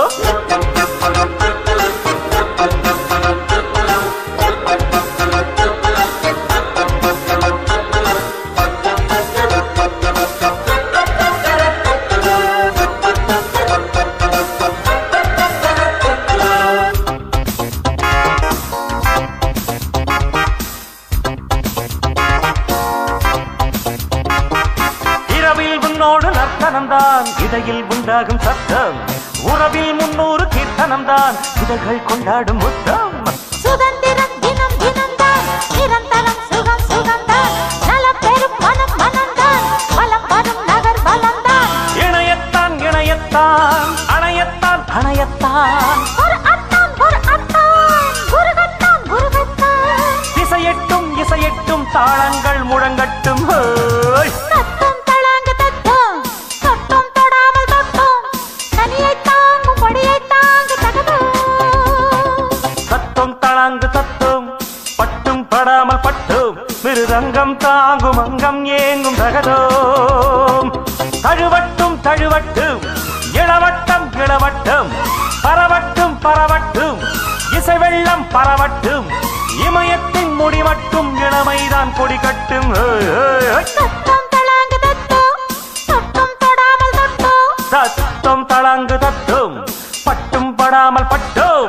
இரவில் உன்னோடு நர்த்தனம்தான் இடையில் உண்டாகும் சத்தம் உறவில் முன்னூறு கீர்த்தனம்தான் இதழ்கள் கொண்டாடும் முத்தம்
சுதந்திரம் தினம் தினம்தான் நிரந்தரம் சுகம் சுகம்தான் நலம் பெறும் மனம் மனம்தான் வலம் வரும் நகர் வளம்தான்
இணையத்தான் இணையத்தான் அணையத்தான் அணையத்தான்
ஒரு அத்தான் ஒரு அத்தான் குருகத்தான் குருகத்தான்
இசையட்டும் இசையட்டும் தாளங்கள் முழங்கட்டும் ஹோய்!
தத்தம் தளாங்கு தத்தம் தொட்டும் தொடாமல் தொட்டோம் தனியை தாங்கும் கொடியை தாங்கு தகதோம்
தத்தும் தளாங்கு தத்தும் பட்டும் படாமல் பட்டும் மிருதங்கம் தாங்கும் அங்கம் ஏங்கும் தகதோம் தழுவட்டும் தழுவட்டும் இளவட்டம் இளவட்டம் பரவட்டும் பரவட்டும் இசை வெள்ளம் பரவட்டும் இமயத்தின் முடி மட்டும் இளமைதான் கொடி கட்டும் ஹோய், ஹோய், ஹோய்.
தத்தம் தளாங்கு தத்தம் தொட்டும் தொடாமல் தொட்டோம்
தத்தும் தளாங்கு தத்தும் பட்டும் படாமல் பட்டும்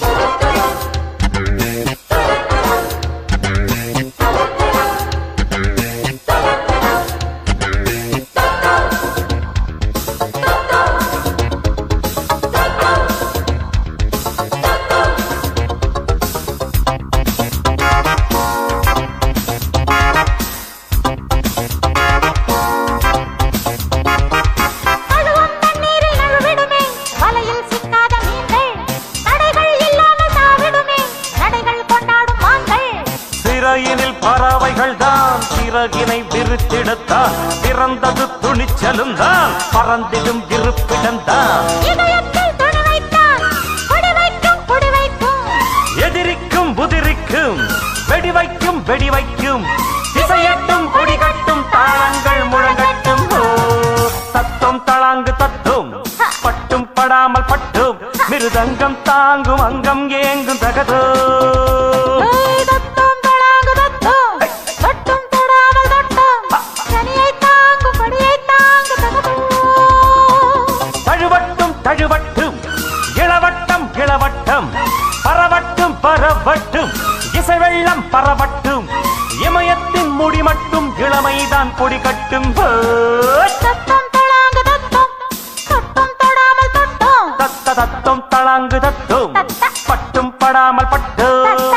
அழுவும் தண்ணீரில் நழுவிடுமே வலையில் சிக்காத மீன்கள் தடைகள் இல்லாமல் தாவிடுமே நடைகள் கொண்டாடும் மான்கள்
சிறையினில் பறவைகள் தான் சிறகினை விரித்திடத்தான் பிறந்தது துணிச்சலும் தான் பறந்திடும் இருப்பிடம் தான்
இதயத்தில் துணி வைத்தான் கொடி வைக்கும் கொடி வைக்கும்
எதிரிக்கும் உதிரிக்கும் வெடி வைக்கும் வெடி வைக்கும் திசையட்டும் கொடி கட்டும் தாளங்கள் முழங்கட்டும் ஓ, தத்தும் தளாங்கு தத்தும் பட்டும் படாமல் பட்டும் மிருதங்கம் தாங்கும் அங்கம் ஏங்கும் தகதோ
ஏய், தத்தம் தளாங்கு தத்தம் தொட்டும் தொடாமல் தொட்டம் தனியை தாங்கும் கொடியை தாங்கு தகதோம்
தழுவட்டும் தழுவட்டும் இளவட்டம் இளவட்டம் பரவட்டும் பரவட்டும் இசை வெள்ளம் பரவட்டும் இமயத்தின் முடி மட்டும் இளமைதான் கொடி கட்டும் ஹோய்!
தத்தம் தளாங்கு தத்தம் தொட்டும் தொடாமல் தொட்டோம்
தத்த தத்தும் தளாங்கு தத்தும் பட்டும் படாமல் பட்டும்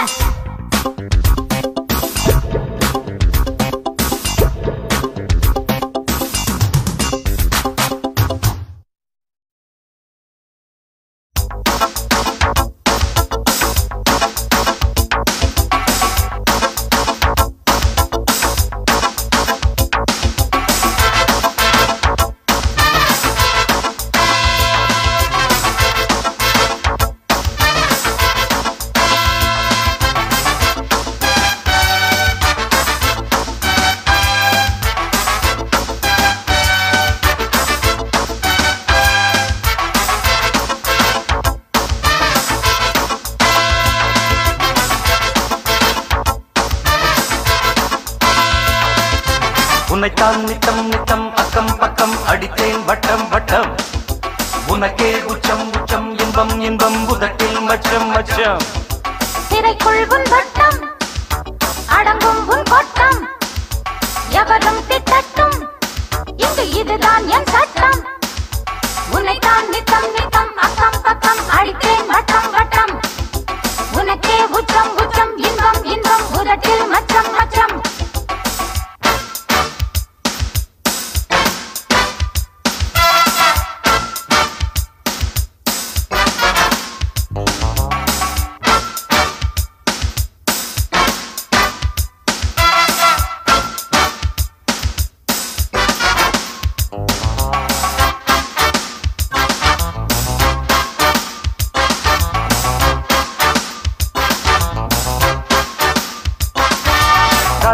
உன்னைத்தான் நித்தம் நித்தம் அக்கம் பக்கம் அடித்தேன் வட்டம் வட்டம் உனக்கே உச்சம் உச்சம் இன்பம் இன்பம் உதட்டில் மச்சம் மச்சம்
சிறைக்குள் உன் வட்டம் அடங்கும் உன் கொட்டம் எவரும் திட்டட்டும் இங்கு இதுதான் என் சட்டம் உன்னைத்தான் நித்தம் நித்தம் அக்கம் பக்கம் அடித்தேன் வட்டம் வட்டம் உனக்கே உச்சம் உச்சம் இன்பம் இன்பம் உதட்டில் மச்சம் மச்சம்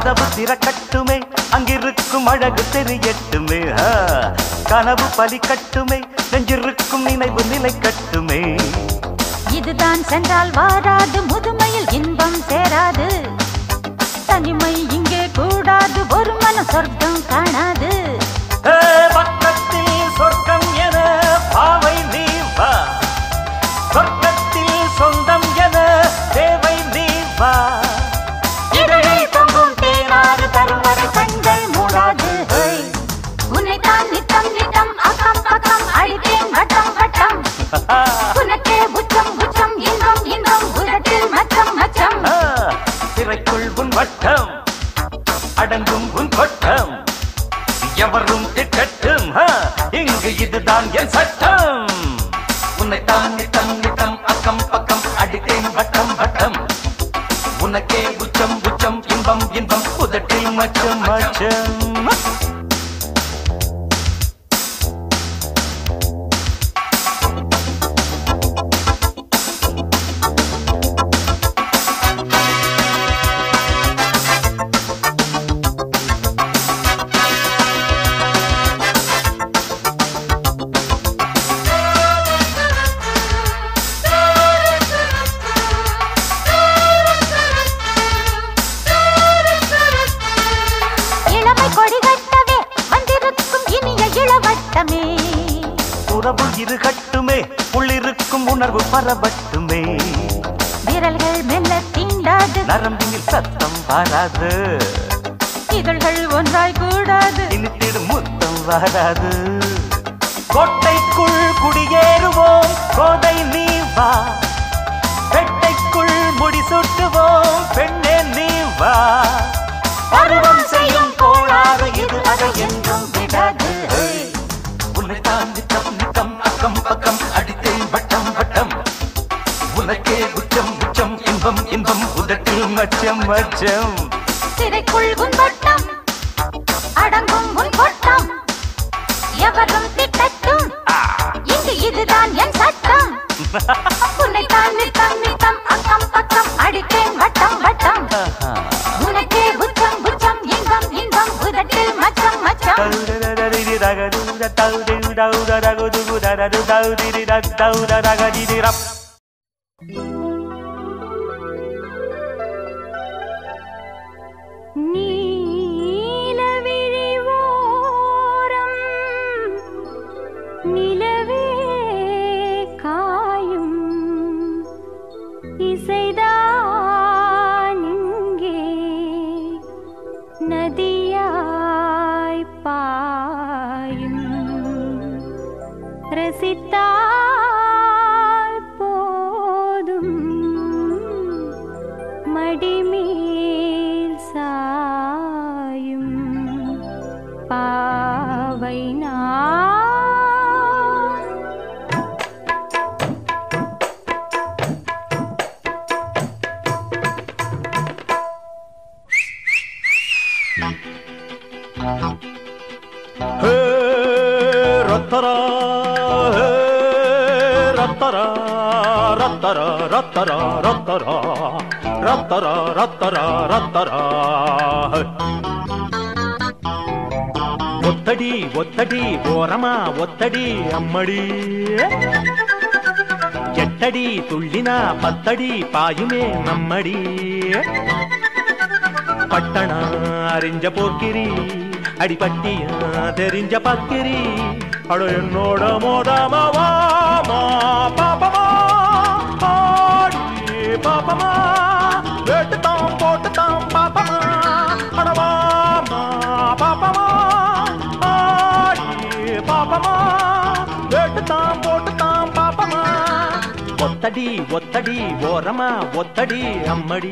கதவு திறக்கட்டுமே அங்கிருக்கும் அழகு தெரியட்டுமே ஆ, கனவு பலிக்கட்டுமே நெஞ்சிருக்கும் நினைவு நிலை கட்டுமே
இதுதான் சென்றால் வாராது முதுமையில் இன்பம் சேராது தனிமை இங்கே கூடாது ஒரு மன சொர்க்கம் காணாது
ஏ, பக்கத்தில் சொர்க்கம் என பாவை நீ வா சொர்க்கத்தில் சொந்தம் என தேவை நீ வா
இதழில் தொங்கும் தேனாறு தரும் வரை கண்கள் மூடாது ஹோய். உன்னைத்தான் நித்தம் நித்தம் அக்கம் பக்கம் அடித்தேன் வட்டம் வட்டம் உனக்கே உச்சம் உச்சம் இன்பம் இன்பம் உதட்டில் மச்சம் மச்சம்
ஆ, சிறைக்குள் உன் வட்டம் அடங்கும் உன் கொட்டம் எவரும் திட்டட்டும் ஆ, இங்கு இதுதான் என் சட்டம் உன்னைத்தான் நித்தம் நித்தம் அக்கம் பக்கம் அடித்தேன் வட்டம் வட்டம் உனக்கே உச்சம் உச்சம் இன்பம் இன்பம் உதட்டில் மச்சம் மச்சம்
இளமை கொடி கட்டவே வந்திருக்கும் இனிய இளவட்டமே
உறவு இருகட்டுமே உள்ளிருக்கும் உணர்வு பரவட்டுமே
விரல்கள் மெல்ல தீண்டாது
நரம்பினில் சத்தம் வராது
இதழ்கள் ஒன்றாய் கூடாது
இனித்திடும் முத்தம் வராது கோட்டைக்குள் குடியேறுவோம் கோதை நீ வா பெட்டைக்குள் முடிசூட்டுவோம் பெண்ணே நீ வா பருவம் செய்யும் கோளாறு இது அதை என்றும் விடாது உன்னை தான் நித்தம் நித்தம் அக்கம் பக்கம் அடித்தேன் வட்டம் வட்டம் உனக்கே உச்சம் உச்சம் இன்பம் இன்பம் உதட்டில் மச்சம் மச்சம்
சிறைக்குள் உன் வட்டம் அடங்கும் உன் கொட்டம் எவரும் திட்டட்டும் இங்கு இதுதான் என் சட்டம் உன்னைத்தான் நித்தம் நித்தம் அக்கம் பக்கம் அடித்தேன் வட்டம் வட்டம் உனக்கே உச்சம் உச்சம் இன்பம் இன்பம் உதட்டில் மச்சம் மச்சம்
நீலவிழி ஓரம் நிலவே காயும் இசைதான் இங்கே நதியாய் பாயும் ரசித்தால் போதும் மடிமேல் சாயும் பாவை நான்
ஹே ரத்தரா ஹே ரத்தரா ரத்தரா ரத்தரா ரத்தரா ரத்தரா ரத்தரா ரத்தரா ஹே. ஒத்தடி ஒத்தடி ஓரமா ஒத்தடி அம்மடி எட்டடி துள்ளினா பத்தடி பாயுமே நம்மடி பட்டண அறிஞ்ச போக்கிரி அடிபட்டியா தெரிஞ்ச பக்கிரி அட என்னோட மோதாம வாமா பாப்பமா ஆடி பாப்பமா வேட்டுத்தான் போட்டுத்தான் பாப்பமா அட வாமா பாப்பமா ஆடி பாப்பமா வேட்டுத்தான் போட்டுத்தான் பாப்பமா ஒத்தடி ஒத்தடி ஓரமா ஒத்தடி அம்மடி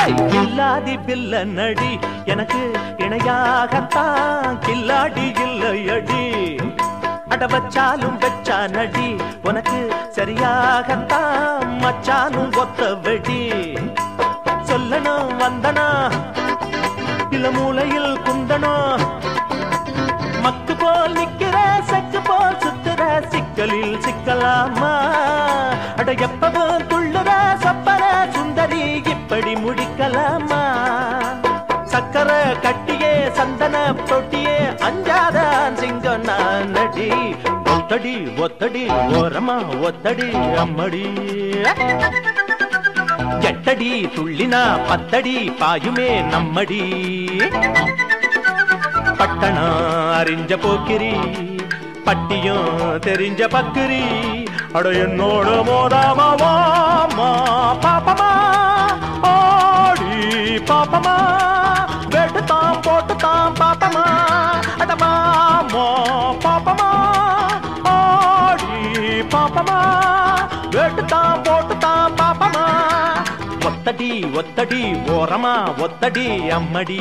கில்லாடி பில்ல நடி எனக்கு இணையாகத்தான் கில்லாடி இல்லையடி அட வச்சாலும் வச்சா நடி உனக்கு சரியாகத்தான் மச்சானும் ஒத்த வெடி சொல்லணும் வந்தனா இல்ல மூலையில் குந்தணும் மக்கு போல் நிக்கிற செக்கு போல் சுத்துற சிக்கலில் சிக்கலாமா அட எப்பவும் துள்ளுற சப்பர சுந்தரி இப்படி முடிக்கலாமா சக்கர கட்டியே சந்தன தொட்டியே அஞ்சாத சிங்கம் நான் நடி ஒத்தடி ஒத்தடி ஓரமா ஒத்தடி அம்மடி எட்டடி துள்ளினா பத்தடி பாயுமே நம்மடி பட்டணம் அறிஞ்ச போக்கிரி பட்டியும் தெரிஞ்ச பக்கிரி அட என்னோட மோதாமாவாமா பாப்பமா ஆடி பாப்பமா வெட்டுத்தான் போட்டுத்தான் பாப்பமா அடமாமோ பாப்பமா ஆடி பாப்பமா வெட்டுத்தான் போட்டுத்தான் பாப்பமா ஒத்தடி ஒத்தடி ஓரமா ஒத்தடி அம்மடி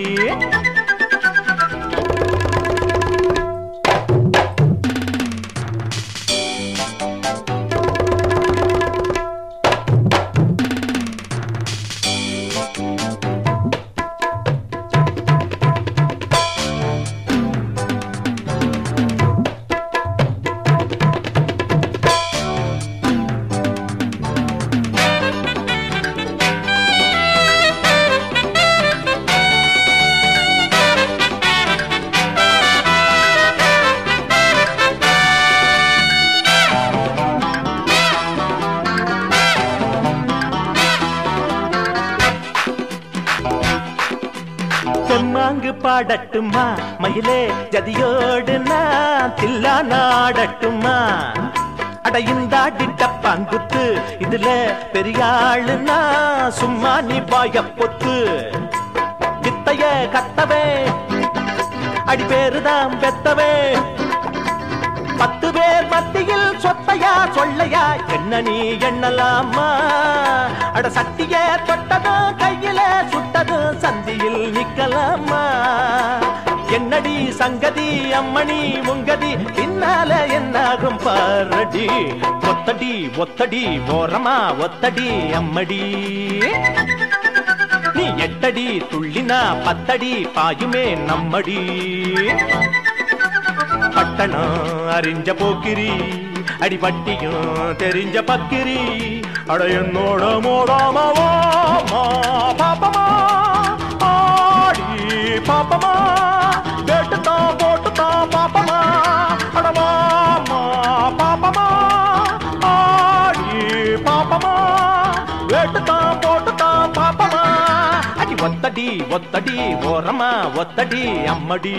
தெம்மாங்கு பாடட்டுமா மயிலே ஜதியோடு நான் தில்லா நாடட்டுமா அட இந்தாடி டப்பாங்குத்து இதுல பெரியாளுனா சும்மா நீ வாய பொத்து வித்தைய கத்தவே அடி பேருதான் பெத்தவே பத்து பேர் மத்தியில் சொத்தையா சொல்லையா என்ன நீ எண்ணலாமா அட சட்டிய தொட்டதும் கையில சுட்டதும் சந்தியில் நிக்கலாமா என்னடி சங்கதி அம்மணி முங்கதி பின்னால என்னாகும் பாரடி ஒத்தடி ஒத்தடி ஓரமா ஒத்தடி அம்மடி நீ எட்டடி துள்ளினா பத்தடி பாயுமே நம்மடி பட்டணம் அறிஞ்ச போக்கிரி அடிபட்டியும் தெரிஞ்ச பக்கிரி அட என்னோட மோடாமவா பாப்பமா ஆடி பாப்பமா கேட்டுத்தான் போட்டுத்தான் பாப்பமா அடவாமா பாப்பமா ஆடி பாப்பமா வேட்டுத்தான் போட்டுத்தான் பாப்பமா அடி ஒத்தடி ஒத்தடி ஓரமா ஒத்தடி அம்மடி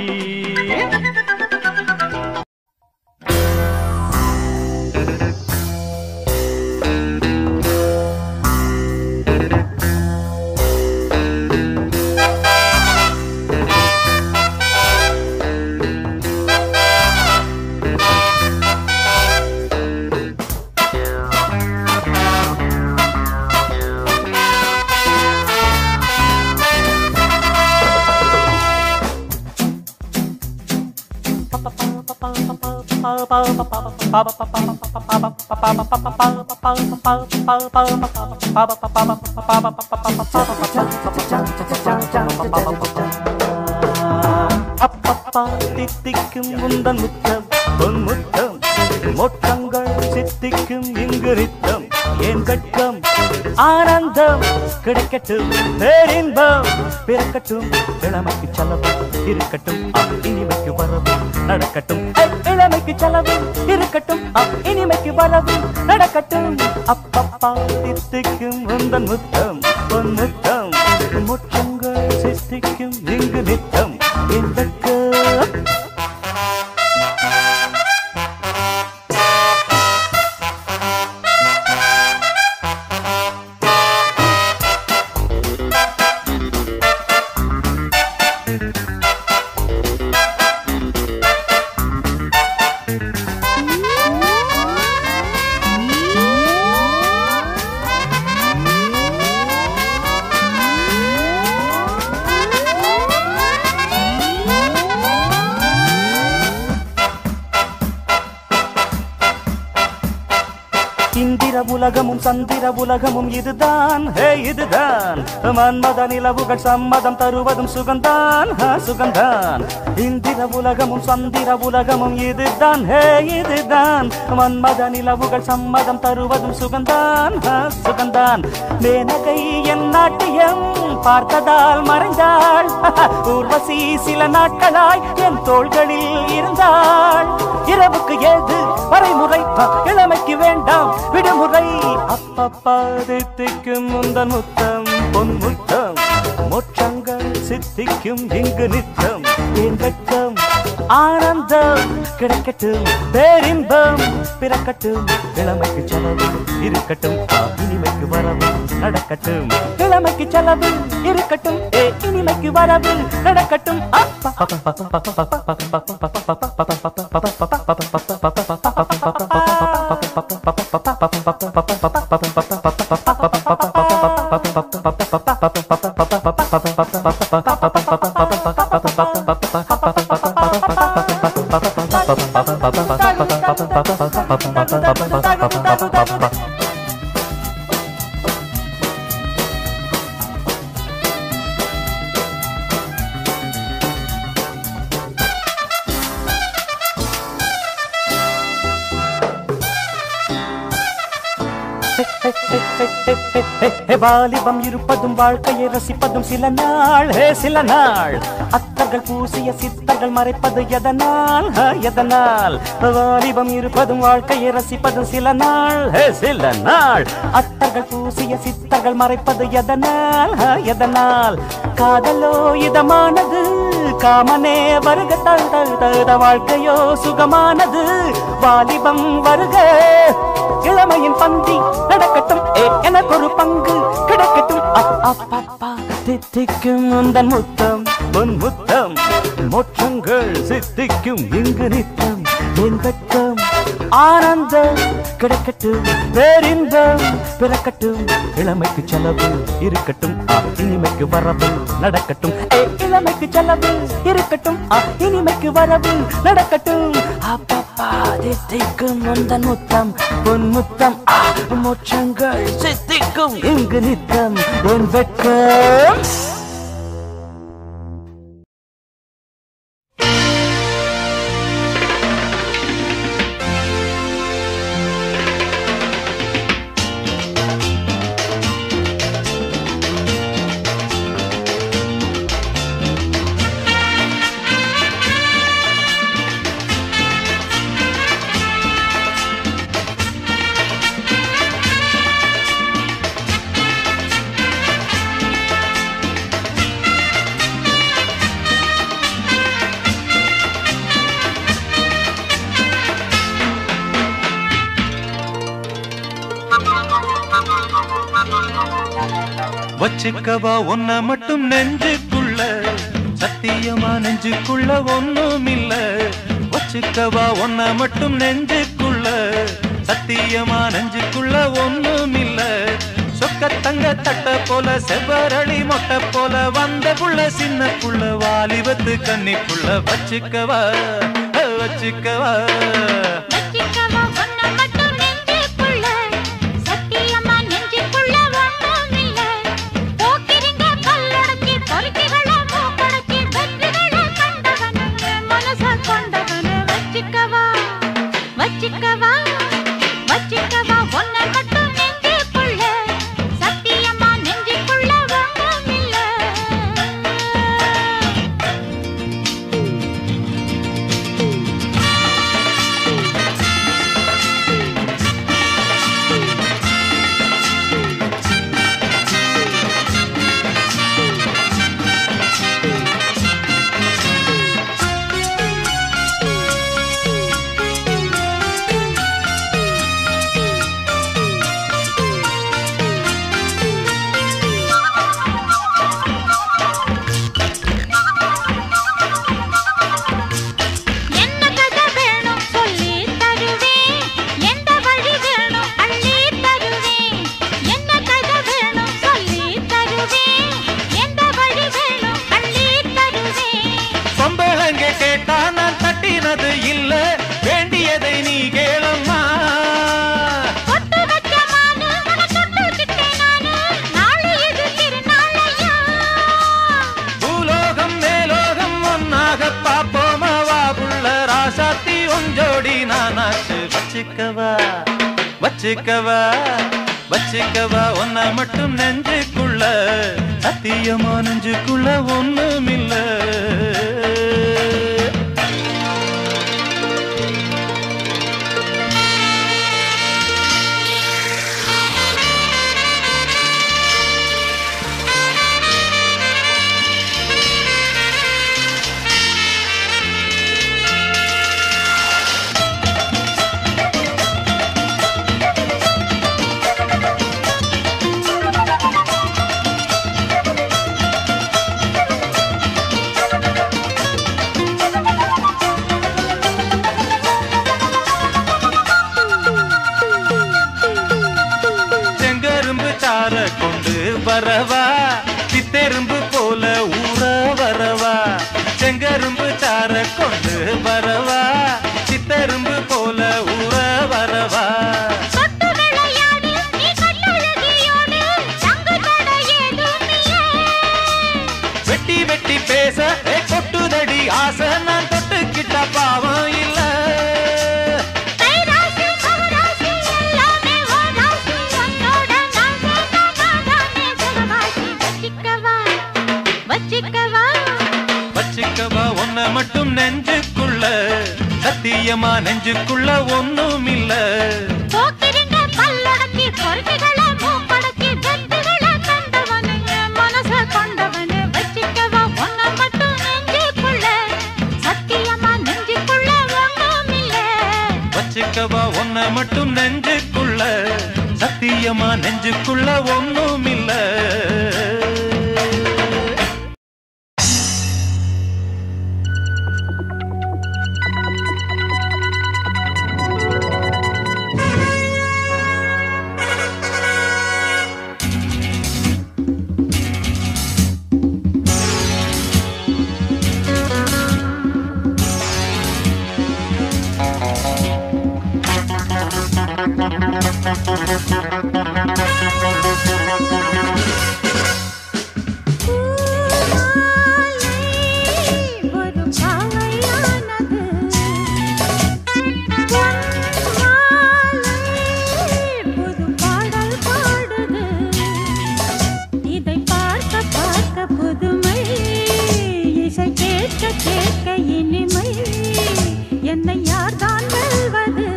அப்பப்பா தித்திக்கும் முந்தன் முத்தம் பொன் முத்தம் மொட்டங்கள் சித்திக்கும் இங்கு நித்தம் ஏன் வெட்கம் ஆனந்தம் கிடைக்கட்டும் பேரின்பம் பிறக்கட்டும் இளமைக்கு செலவும் இருக்கட்டும் ஆ, இனிமைக்கு வரவும் நடக்கட்டும் ஐ, இளமைக்கு செலவும் இருக்கட்டும் ஆ, இனிமைக்கு வரவும் நடக்கட்டும் அப்பப்பா தித்திக்கும் முந்தன் முத்தம் பொன் முத்தம் முற்றங்கள் சித்திக்கும் இங்கு நித்தம் ஏன் வெட்கம்
ஆ
உலகமும் சந்திர உலகமும் இதுதான் ஹே இதுதான் மன்மத நிலவுகள் சம்மதம் தருவதும் சுகந்தான் ஹா, சுகந்தான் இந்திர உலகமும் சந்திர உலகமும் இதுதான் ஹே இதுதான் மன்மத நிலவுகள் சம்மதம் தருவதும் சுகந்தான் ஹா, சுகந்தான் மேனகை என் நாட்டியம் பார்த்ததால் மறைந்தாள் ஊர்வசி சில நாட்களாய் என் தோள்களில் இருந்தாள் இரவுக்கு ஏது வரைமுறை அ, இளமைக்கு வேண்டாம் விடுமுறை அப்பப்பா தித்திக்கும் முந்தன் முத்தம் பொன் முத்தம் மோட்சங்கள் சித்திக்கும் இங்கு நித்தம் என் வெட்கம் ஆனந்தம் கிடைக்கட்டும் பேரின்பம் பிறக்கட்டும் இளமைக்கு செலவு இருக்கட்டும் ஆ, இனிமைக்கு வரவு நடக்கட்டும் இளமைக்கு செலவு இருக்கட்டும் ஏ இனிமைக்கு வரவு நடக்கட்டும் வாலிபம் இருப்பதும் வாழ்க்கையை ரசிப்பதும் சில நாள் ஹே சில நாள் அத்தர்கள் பூசிய சித்தர்கள் மறைப்பது எதனால் ஹ, எதனால் வாலிபம் இருப்பதும் வாழ்க்கையை ரசிப்பதும் சில நாள் ஹே சில நாள் அத்தர்கள் பூசிய சித்தர்கள் மறைப்பது எதனால் ஹ, எதனால் காதலோ இதமானது காமனே வருக தழ தழுத வாழ்க்கையோ சுகமானது வாலிபம் வருக இளமையின் பந்தி நடக்கட்டும் ஏ எனக்கு ஒரு பங்கு கிடைக்கட்டும் அப்- அப்பப்பா தித்திக்கும் உந்தன் முத்தம் பொன் முத்தம் மோட்சங்கள் சித்திக்கும் இங்கு நித்தம் என் வெட்கம் ஆனந்தம் கிடைக்கட்டும் பேரின்பம் பிறக்கட்டும் இளமைக்கு செலவு இருக்கட்டும் ஆ, இனிமைக்கு வரவு நடக்கட்டும் ஏ இளமைக்கு செலவு இருக்கட்டும் ஆ, இனிமைக்கு வரவு நடக்கட்டும் அப்பப்பா தித்திக்கும் உந்தன் முத்தம் பொன் முத்தம் ஆ, மோட்சங்கள் சித்திக்கும் இங்கு நித்தம் என் வெட்கம்
வச்சுக்கவா உன்ன மட்டும் நெஞ்சுக்குள்ள சத்தியமா நெஞ்சுக்குள்ள ஒண்ணும் இல்ல வச்சுக்கவா உன்ன மட்டும் நெஞ்சுக்குள்ள சத்தியமா நெஞ்சுக்குள்ள ஒண்ணும் இல்ல சொக்க தங்க தட்ட போல செவ்வரளி மொட்டை போல வந்த புள்ள சின்ன புள்ள வாலிபத்து கன்னிக்குள்ள வச்சுக்கவா வச்சுக்கவா
வச்சிக்கவா ஒன்ன மட்டும் நெஞ்சுக்குள்ள சத்தியமா நெஞ்சுக்குள்ள ஒண்ணும் இல்ல போக்கிரிங்க கல்லடக்கி பொறுக்கிகள மூக்கடக்கி வெற்றிகள கண்டவனு மனச கொண்டவனு வச்சிக்கவா வச்சிக்கவா வச்சிக்கவா ஒன்ன மட்டும் நெஞ்சுக்குள்ள சத்தியமா நெஞ்சுக்குள்ள ஒண்ணும் இல்ல
வச்சுக்கவா வச்சுக்கவா வச்சுக்கவா ஒன்ன மட்டும் நெஞ்சுக்குள்ள சத்தியமா நெஞ்சுக்குள்ள ஒண்ணுமில்ல செங்கரும்பு சார கொண்டு வரவா சித்தெரும்பு போல ஊற வரவா செங்கரும்பு சார கொண்டு வரவா சித்தெரும்பு போல ஊற வரவா
தொட்டு விளையாடு நீ கட்டழகியோடு சங்கு தடை ஏதும் இல்ல
வெட்டி வெட்டி பேச ஏ கொட்டுதடி ஆசை நான் தொட்டுக்கிட்ட பாவம் இல்ல
கைராசி மகராசி எல்லாமே ஓராசி உன்னோட நான் சேர்ந்தாதானே சுகவாசி வச்சிக்கவா வச்சிக்கவா
வச்சுக்கவா ஒன்ன மட்டும் நெஞ்சுக்குள்ள சத்தியமா நெஞ்சுக்குள்ள ஒண்ணும் இல்ல
போக்கிரிங்க பல்லடக்கி பொறுமைகளை மூக்கடக்கி வெற்றிகளை கண்டவனே மனச கொண்டவனே வச்சிக்கவா ஒன்ன மட்டும் நெஞ்சுக்குள்ள சத்தியமா நெஞ்சுக்குள்ள ஒண்ணும் இல்ல
வச்சுக்கவா ஒன்ன மட்டும் நெஞ்சுக்குள்ள சத்தியமா நெஞ்சுக்குள்ள ஒண்ணும் இல்ல
ஒரு பாவையானது புது பாடல் பாடுது இதை பார்க்க பார்க்க புதுமை இசை கேட்க கேட்க இனிமை என்னை யார்தான் வெல்வது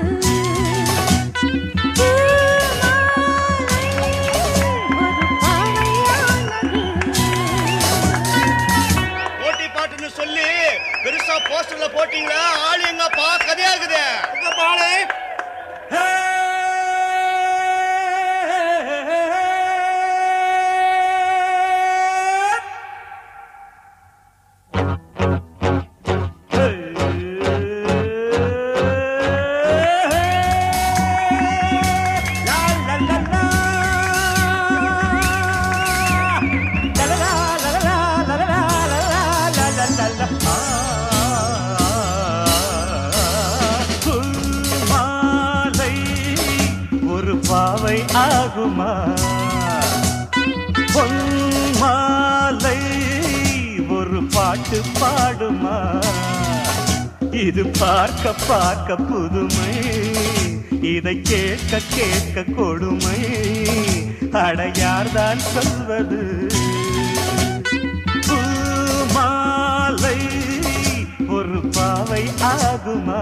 ஒரு பாவையானது
போட்டி பாட்டுன்னு சொல்லி பெருசா போஸ்டர்ல போட்டீங்களா ஆளு எங்கப்பா கதையா இருக்குது உங்க பாலு
மாலை ஒரு பாவை ஆகுமா பொன் மாலை ஒரு பாட்டு பாடுமா இது பார்க்க பார்க்க புதுமை இதை கேட்க கேட்க கொடுமை அடையார்தான் சொல்வது பூமாலை ஒரு பாவை ஆகுமா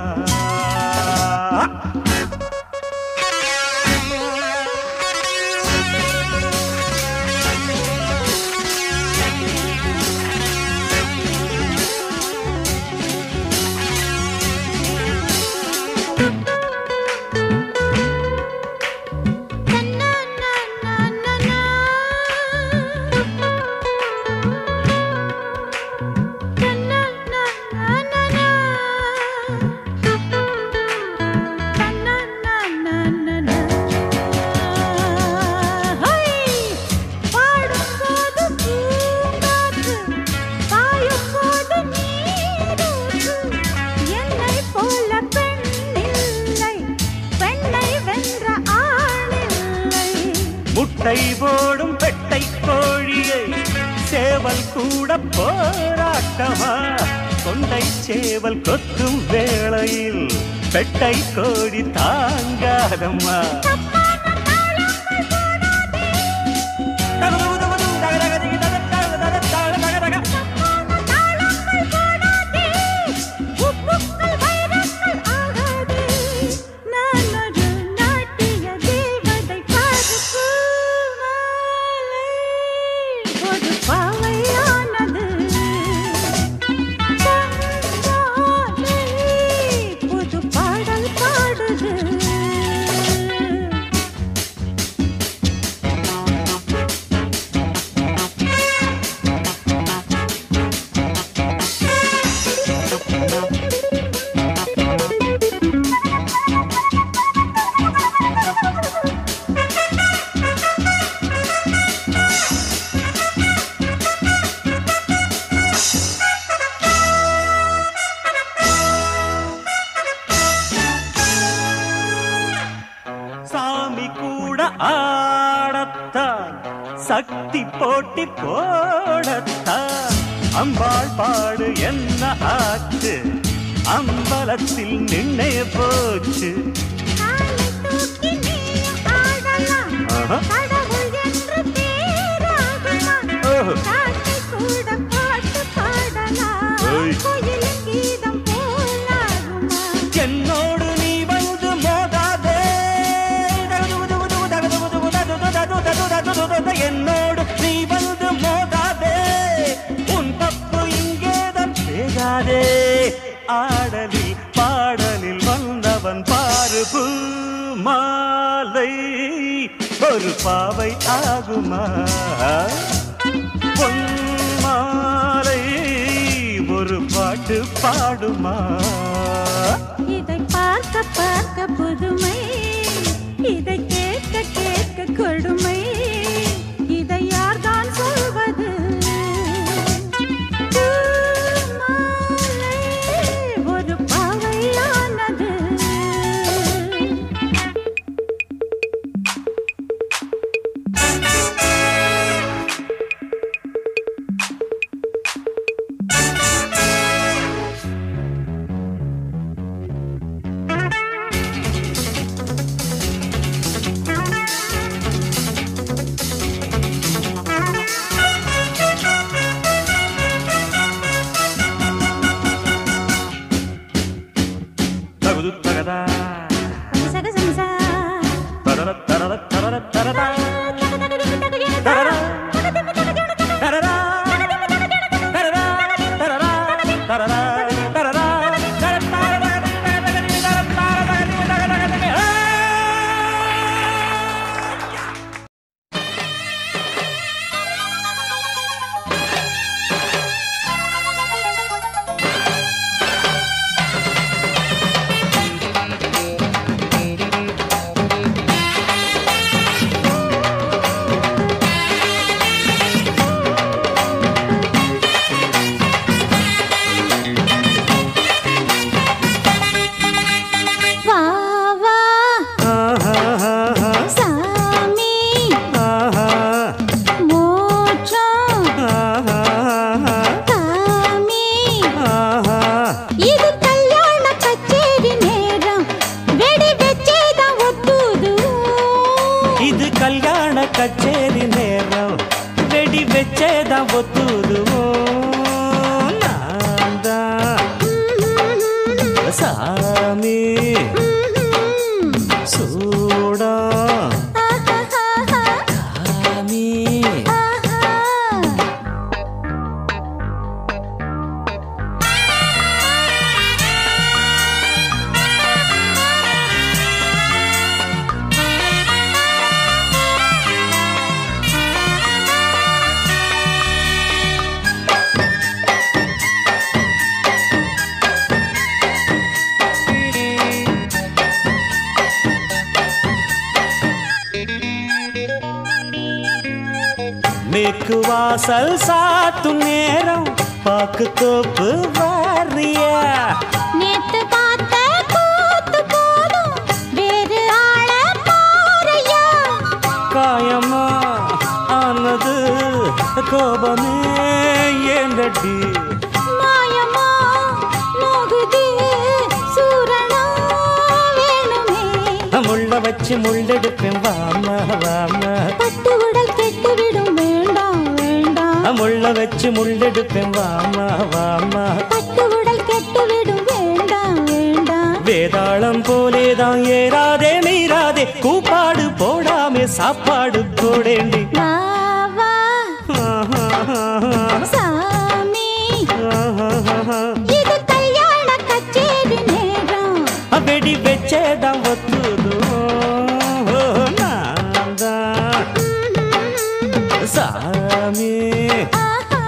முட்டை போடும் பெட்டை கோழியை சேவல் கூட போராட்டமா கொண்டை சேவல் கொத்தும் வேளையில் பெட்டை கோடி தாங்காதம்மா
புது பாடல் பாடுது
சாமி கூட ஆடத்தான் சக்தி போட்டி போடத்தான் அம்பாள் பாடு என்ன ஆச்சு அம்பலத்தில் நின்னே போச்சு
காலை தூக்கி நீயும் ஆடலாம்.
ஆஹா.
கடவுள் என்று பேராகலாம்.
ஓஹோ.
காக்கை கூட பாட்டு பாடலாம்.
ஓய்.
குயிலின் கீதம் போலாகுமா?
என்னோடு நீ வந்து மோதாதே என்னோடு நீ வந்து மோதாதே உன் தப்பு இங்கேதான் பேசாதே ஆடலில் பாடலில் வந்தவன் பாரு பூ மாலை ஒரு பாவை ஆகுமா பொன் மாலை ஒரு பாட்டு பாடுமா
இதை பார்க்க பார்க்க புதுமை இதை கேட்க கேட்க கொடுமை இதை யார்தான் சொல்வது பூமாலை ஒரு பாவையானது
தகுது தகதா
சகசம்சா
தரர தரர தரர தரதா தரரா தரரா தரரா தரரா தரரா தரரா
வா வா சாமி மோட்சம் காமி இது கல்யாண கச்சேரி நேரம் வெடி வெச்சேதான் ஒத்துது
இது கல்யாண கச்சேரி நேரம் வெடி வச்சேதான் ஒத்துதுவோம் நான் தான் சாமி சூடா சாமி மேற்கு வாசல் சாத்தும் நேரம் பாக்கு தோப்பு வாரியா
நேத்து பார்த்த கூத்து போதும் வேறு ஆள பாறையா
காயமா ஆனது கோபமே ஏந்தடி
மாயமா நோகுது சூரணா
வச்சு முள்ளெடுப்பேன் வாமா வாமா
பட்டு உடல் கெட்டுவிடும் வேண்டாம் வேண்டாம்
முள்ள வச்சு முள்ளெடுப்பேன் வாமா வாமா
பட்டு உடல் கெட்டுவிடும் வேண்டாம் வேண்டாம்
வேதாளம் போலேதான் ஏறாதே மீறாதே கூப்பாடு போடாமே சாப்பாடு போடேண்டி
வா வா சாமி இது கல்யாண கச்சேரி நேரம்
வெடி வச்சேதான் ஒத்துதும் நான் தான் சாமி
ஆஹா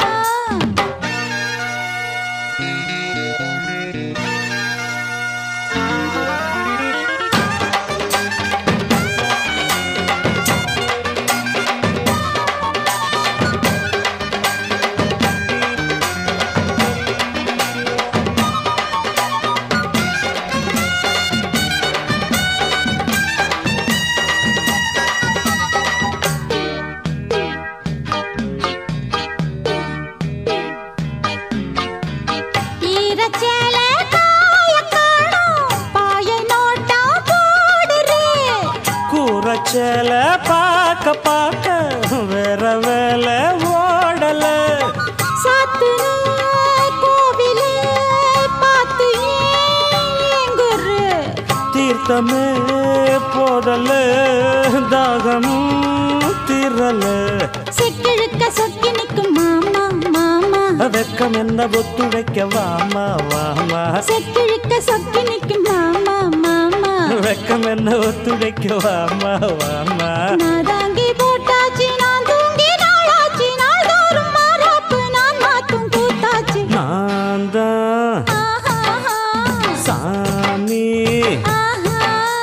ஈரச்சேலை காய காணோம் பாய நோட்டா போடுறே
கூறச்சல பார்க்க பார்க்க வேற வேலை ஓடல
சாத்துன கோவிலே பார்த்து ஏங்குறே
தீர்த்தமே போதல தாகமும் திரல
சிக்கிழுக்க சொக்கி நிற்கும் மாமா மாமா
வெக்கம் என்ன ஒத்துழைக்க வாமா வாமா
செக்கிழுக்க சொக்கி நிற்கும் மாமா மாமா
வெக்கம் என்ன ஒத்துழைக்க வாமா வாமா
நான் தாங்கி போட்டாச்சு நான் தூங்கி நாளாச்சு நாள்தோறும் மாறாப்பு நான் மாத்தும் கூத்தாச்சு
நான் தான்
ஆஹா
சாமி
ஆஹா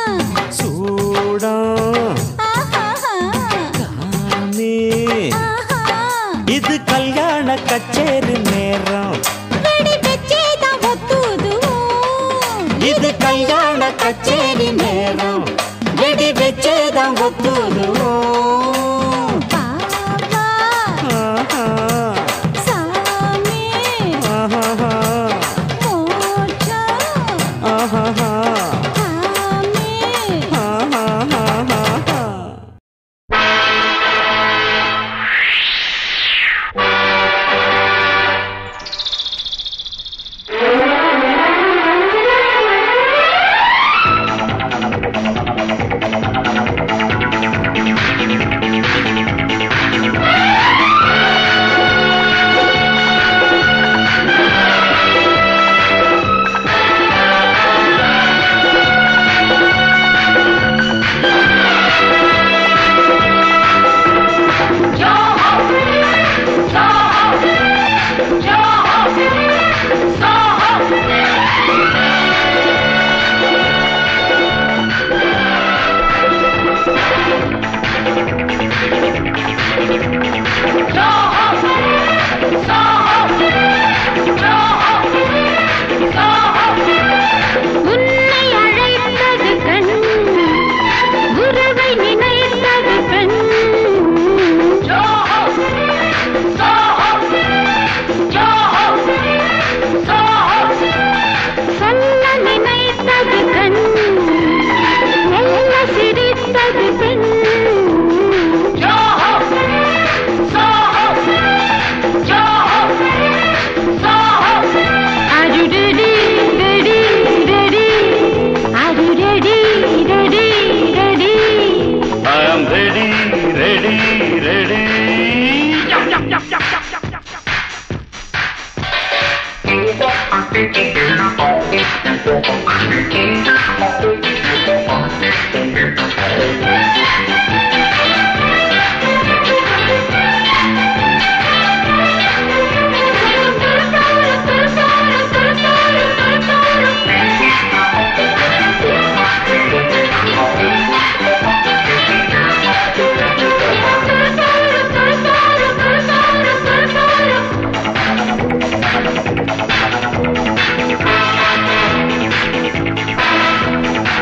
சூடம்
ஆஹா
சாமி
ஆஹா
இது கல்யாண கச்சேரி நேரம்
வெடி வெச்சேதான் ஒத்துதுவோம்
இது கல்யாண கச்சேரி நேரம் வெடி வச்சேதான் ஒத்துதும்
பாபா சாமி மோட்சம் சாமி உன்னை அழைத்தது கண் உறவை நினைத்தது பெண் சொல்ல நினைத்தது கண் மெல்ல சிரித்தது பெண் Are you ready, ready, ready? Are you ready, ready, ready?
I am ready, ready, ready.
Thank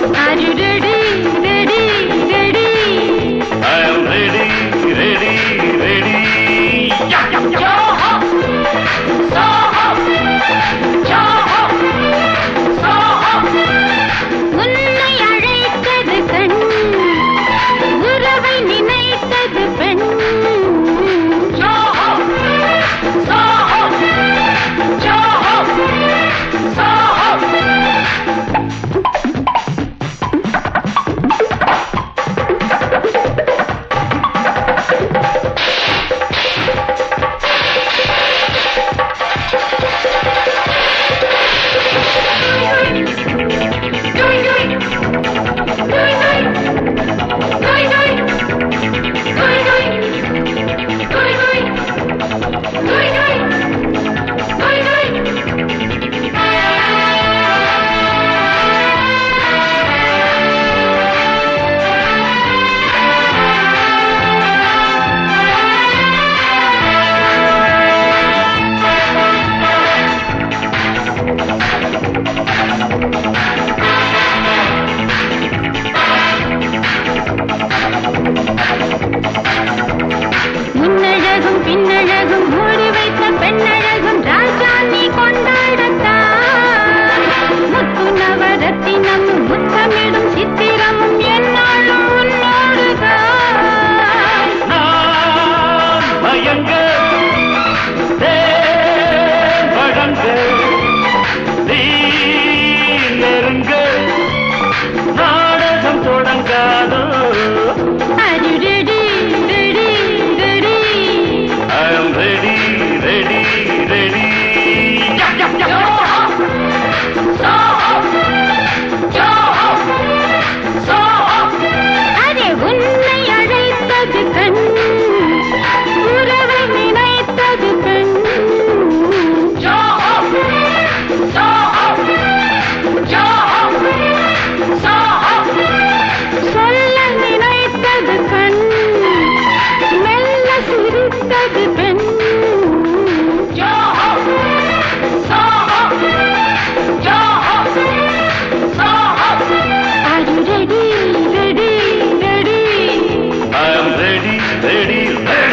Are you ready, ready, ready?
I am ready, ready, ready.
உன்னை அழைத்தது கண் உறவை நினைத்தது பெண் முன்னழகும் பின்னழகும் மூடி வைத்த பெண்ணழகும் ராஜா நீ கொண்டாடத்தான் முத்து நவரத்தினம் முத்தமிடும் சித்திரமும் என்னாலும் உன்னோடுதான்
நான் மயங்க தேன் வழங்க நீ நெருங்க நாடகம் தொடங்காதோ
Are you ready, ready, ready?
I am ready, ready, ready.
அரே உன்னை அழைத்தது கண் உறவை நினைத்தது பெண் சொல்ல நினைத்தது கண் மெல்ல சிரித்தது பெண் Are you ready, ready, ready?
I am ready, ready, ready.